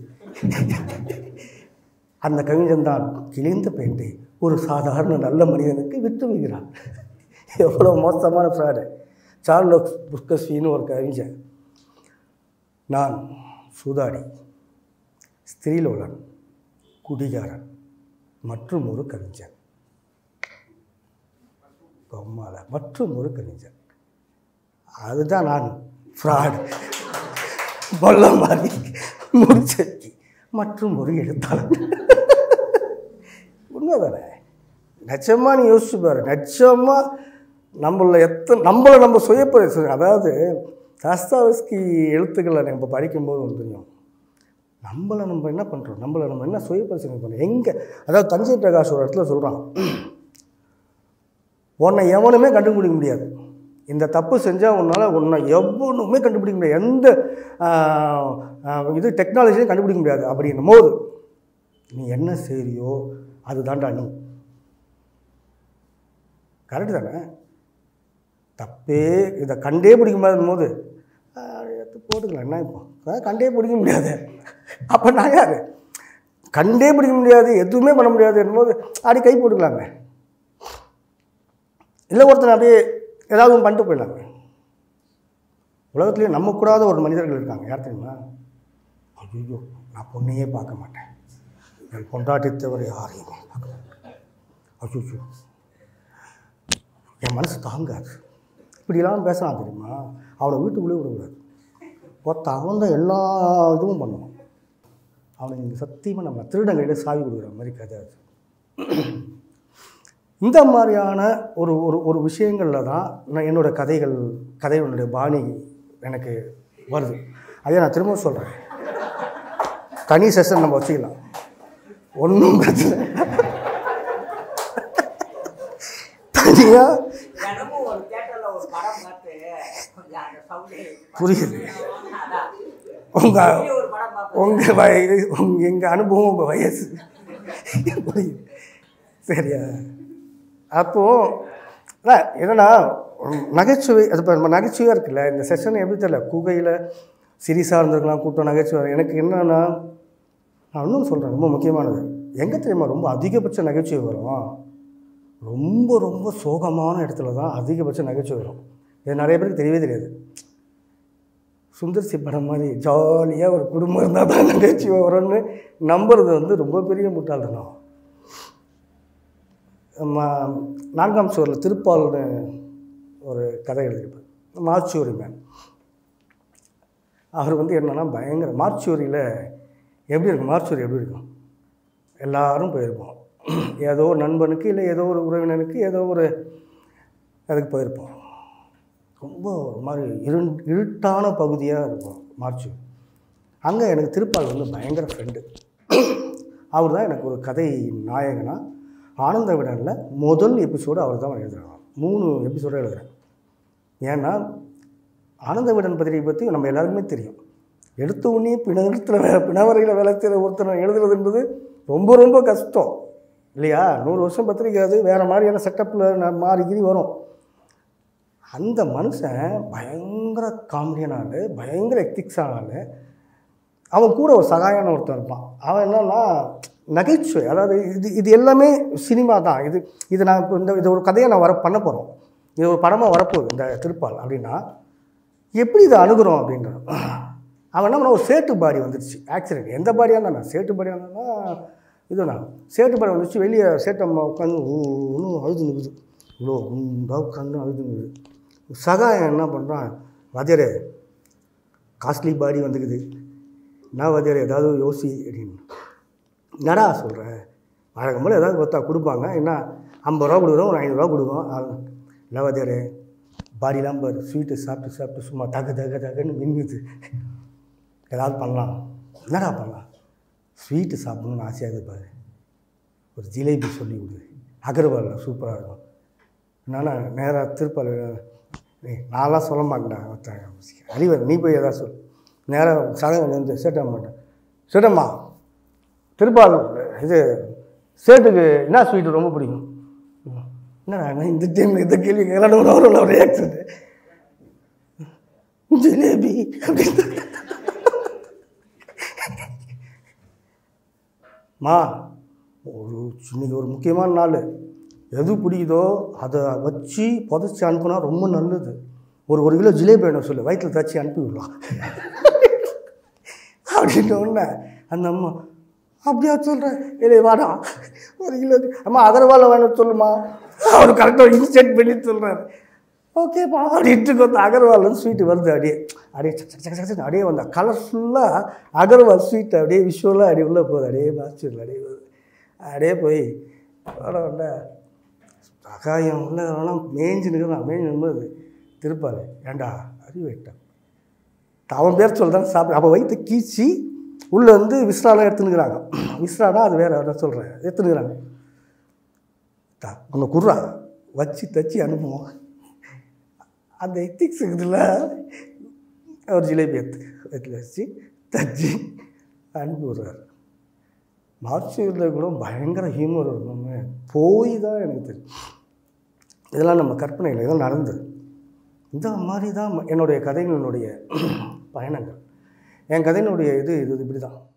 அந்த கவிஞன் தான் கிழிந்த பெயிண்டை ஒரு சாதாரண நல்ல மனிதனுக்கு விற்று விடுகிறான் எவ்வளோ மோசமான ஃப்ராடு சார்லோக்ஸ் புஸ்கஸ்வின்னு ஒரு கவிஞன் நான் சூதாடி ஸ்திரீலோலன் குடிகாரன் மற்றும் ஒரு கவிஞன் பொம்மால மற்றும் ஒரு கவிஞன் அதுதான் நான் ஃப்ராட் பொல்ல மாதிரி முடிச்சக்கி மற்றும் ஒரு எழுத்தாளர் உண்மைதானே நிச்சயமாக நீ யோசிச்சு பாரு நிச்சயமாக நம்மள எத்தனை நம்மளை நம்ம சுயப்பரிசு அதாவது தாஸ்தாவஸ்கி எழுத்துக்களை நம்ம படிக்கும்போது வந்து தெரியும் நம்மளை நம்ம என்ன பண்ணுறோம் நம்மளை நம்ம என்ன சுயபரிசீலனை பண்ணுறோம் எங்கே அதாவது தஞ்சை பிரகாஷ் ஒரு இடத்துல சொல்கிறான் உன்னை எவனுமே கண்டுபிடிக்க முடியாது இந்த தப்பு செஞ்சால் உன்னால் உன்னை எவனுமே கண்டுபிடிக்க முடியாது எந்த ஆஹ், ஆஹ், இது டெக்னாலஜியும் கண்டுபிடிக்க முடியாது அப்படின்னும் போது நீ என்ன செய்றியோ அதுதான்டா நீ கரெக்டு தானே தப்பே இதை கண்டே பிடிக்க முடியாத போது ஆஹ், எடுத்து போட்டுக்கலாம் என்ன இப்போ அதான் கண்டே பிடிக்க முடியாது அப்போ நான் யார் கண்டே பிடிக்க முடியாது எதுவுமே பண்ண முடியாது போது அப்படி கை போட்டுக்கலாங்க இல்லை ஒருத்தன் அப்படியே ஏதாவது ஒன்று பண்ணிட்டு போயிடலாங்க உலகத்துலேயே நம்பக்கூடாத ஒரு மனிதர்கள் இருக்காங்க யார் தெரியுமா ஐயோ நான் பொண்ணையே பார்க்க மாட்டேன் என் பொண்டாட்டி தவிர யாரையுமே பார்க்க மாட்டேன் ஐயோ என் மனசு தாங்காது இப்படிலாம் பேசலாம் தெரியுமா அவனை வீட்டுக்குள்ளே விடக்கூடாது ஒருத்த அவன் தான் எல்லா இதுவும் பண்ணுவான் அவனுக்கு சத்தியமாக நம்ம திருடன் கையில் சாவி கொடுக்குற மாதிரி கதை அது இந்த மாதிரியான ஒரு ஒரு ஒரு விஷயங்களில் தான் நான் என்னோடய கதைகள் கதைகளுடைய பாணி எனக்கு வருது அதே நான் திரும்ப சொல்கிறேன் தனி செஷன் நம்ம வச்சுக்கலாம் ஒன்றும் பிரச்சனை இல்லை. தனியாக தினமும் ஒரு தேட்டர்ல ஒரு படம் பார்த்து கொஞ்சம் அந்த சவுண்டே புரியுது அதான் உங்கள் டெய்லி ஒரு படம் பார்ப்பேன் உங்கள் வய உங்க எங்கள் அனுபவம் உங்கள் வயசு புரியுது சரியா அப்போது என்னன்னா உம், நகைச்சுவை அது இப்போ நம்ம நகைச்சுவையாக இருக்குல்ல இந்த செஷன் எப்படி தெரியல கூகையில் சீரியஸாக இருந்திருக்கலாம் கூட்டம் நகைச்சுவை எனக்கு என்னன்னா நான் இன்னும் சொல்கிறேன் ரொம்ப முக்கியமானது எங்கே தெரியுமா ரொம்ப அதிகபட்ச நகைச்சுவை வரும் ரொம்ப ரொம்ப சோகமான இடத்துல தான் அதிகபட்ச நகைச்சுவை வரும் இது நிறைய பேருக்கு தெரியவே தெரியாது சுந்தர்சி படம் மாதிரி ஜாலியாக ஒரு குடும்பம் இருந்தால் தான் நகைச்சுவை வரும்னு நம்புறது வந்து ரொம்ப பெரிய முட்டாள்தனம் ம நான்காம் சுவரில் திருப்பால்னு ஒரு கதை எழுதியிருப்பார் மார்ச்சுவரி மேன் அவர் வந்து என்னன்னா பயங்கர மார்ச்சுவரியில் எப்படி இருக்கும் மார்ச்சுவரி எப்படி இருக்கும் எல்லாரும் போயிருப்போம் ஏதோ ஒரு நண்பனுக்கு இல்லை ஏதோ ஒரு உறவினனுக்கு ஏதோ ஒரு அதுக்கு போயிருப்போம் ரொம்ப ஒரு மாதிரி இரு இருட்டான பகுதியாக இருக்கும் மார்ச் அங்கே எனக்கு திருப்பால் வந்து பயங்கர ஃப்ரெண்டு அவர் தான் எனக்கு ஒரு கதை நாயகனா ஆனந்த விடனில் முதல் எபிசோடு அவர் தான் எழுதுறாங்க மூணு எபிசோடு எழுதுறேன் ஏன்னா ஆனந்த விடன் பத்திரிகை பற்றி நம்ம எல்லாருக்குமே தெரியும் எடுத்த உடனே பிணத்தில் வே பிணவரையில் வேலை செய்கிற ஒருத்தனை எழுதுறது என்பது ரொம்ப ரொம்ப கஷ்டம் இல்லையா நூறு வருஷம் பத்திரிக்கை அது வேறு மாதிரியான செட்டப்பில் மாறி கீறி வரும் அந்த மனுஷன் பயங்கர காமெடியான ஆள் பயங்கர எத்திக்ஸான ஆள் அவன் கூட ஒரு சகாயான ஒருத்தன் இருப்பான் அவன் என்னன்னா நகைச்சுவை அதாவது இது இது எல்லாமே சினிமா தான் இது இது நான் இப்போ இந்த இது ஒரு கதையை நான் வர பண்ண போகிறோம் இது ஒரு படமாக வரப்போகுது இந்த திருப்பால் அப்படின்னா எப்படி இதை அணுகுறோம் அப்படின்றான் அவன் என்ன பண்ணா ஒரு சேட்டு பாடி வந்துடுச்சு ஆக்சிடென்ட் எந்த பாடியாக இருந்தா சேட்டு பாடியாக இருந்தா இதுண்ணா சேட்டு பாடி வந்துச்சு வெளியே சேட்டம்மா உட்காந்து ஒன்றும் அழுது நிற்குது இவ்வளோ குண்டாக உட்காந்து அழுது நிற்குது சகாயம் என்ன பண்ணுறான் வாத்தியாரே காஸ்ட்லி பாடி வந்துக்குது நான் வாத்தியார் ஏதாவது யோசி அப்படின்னு என்னடா சொல்கிறேன் வழக்கம் போல் ஏதாவது கொத்தா கொடுப்பாங்க என்ன ஐம்பது ரூபா கொடுக்குறோம் ஒரு ஐநூறுரூவா கொடுக்கும் அது இல்லை வாத்தியாரே பாடிலாம் பாரு ஸ்வீட்டு சாப்பிட்டு சாப்பிட்டு சும்மா தக தக தகன்னு மின்னுது ஏதாவது பண்ணலாம் என்னடா பண்ணலாம் ஸ்வீட்டு சாப்பிடணும்னு ஆசையாக இருக்குது பாரு ஒரு ஜிலேபி சொல்லி கொடு அகர்வாலில் சூப்பராக இருக்கும் என்னன்னா நேராக திருப்பால் ஏய், நான்லாம் சொல்ல மாட்டேன்டா ஒருத்தன் அறிவர் நீ போய் எதாவது சொல் நேராக சடங்கு வந்து சேட்டம் மாட்டேன் சேட்டம்மா திருப்பால் இது சேட்டுக்கு என்ன ஸ்வீட்டு ரொம்ப பிடிக்கும் என்னடா நான் இந்த டைமில் இந்த கேள்வி கேட்கலாம் வரும் ஒரு ரியாக்ஷன் ஜிலேபி அப்படின்னு மா ஒரு இன்னைக்கு ஒரு முக்கியமான நாள் எது பிடிக்குதோ அதை வச்சு புதைச்சி அனுப்புனா ரொம்ப நல்லது ஒரு ஒரு கிலோ ஜிலேபி வேணும் சொல்லு வயிற்றில் தச்சு அனுப்பி விடலாம் அப்படின்ன உடனே அந்த அம்மா அப்படியா சொல்கிறேன் இல்லை வாடா ஒரு கிலோ அம்மா அகர்வாலை வேணும் சொல்லுமா அவர் கரெக்டாக இன்ஸ்டன்ட் பண்ணி சொல்கிறாரு ஓகேப்பா அப்படின்ட்டு கொஞ்சம் அகர்வால் ஸ்வீட்டு வருது அப்படியே அப்படியே சக் சக் சக் சக் அப்படியே வந்த கலர்ஃபுல்லாக அகர்வால் ஸ்வீட் அப்படியே விஷுவலாக அப்படியே உள்ளே போகுது அப்படியே மாஸ்டர் அப்படியே வருது அப்படியே போய் வர வந்த சகாயம் உள்ள வேணாம் மேய்ஞ்சு நிற்கிறான் மேய்ஞ்சு நிற்கும்போது திருப்பாரு ஏண்டா அறிவேட்டான் அவன் பேர் சொல்கிறான் சாப்பிட அப்போ வயிற்று கீச்சி உள்ளே வந்து விஸ்ராலாம் எடுத்துனுக்குறாங்க விஸ்ரானா அது வேறு என்ன சொல்கிறேன் எடுத்துனுக்குறாங்க தா உன்னை குர்றா வச்சு தச்சு அனுப்புவோம் அந்த எத்திக்ஸ் இருக்குதுல்ல ஒரு ஜிலேபி எடுத்து வயிற்றில் வச்சு தச்சு அனுப்பி விட்றாரு மார்ச்சியில் கூட பயங்கர ஹியூமர் இருக்கணும்னு போய் தான் எனக்கு தெரியும் இதெல்லாம் நம்ம கற்பனையில் இதெல்லாம் நடந்தது இந்த மாதிரி தான் என்னுடைய கதைகளினுடைய பயணங்கள் என் கதையினுடைய இது இது இப்படி தான்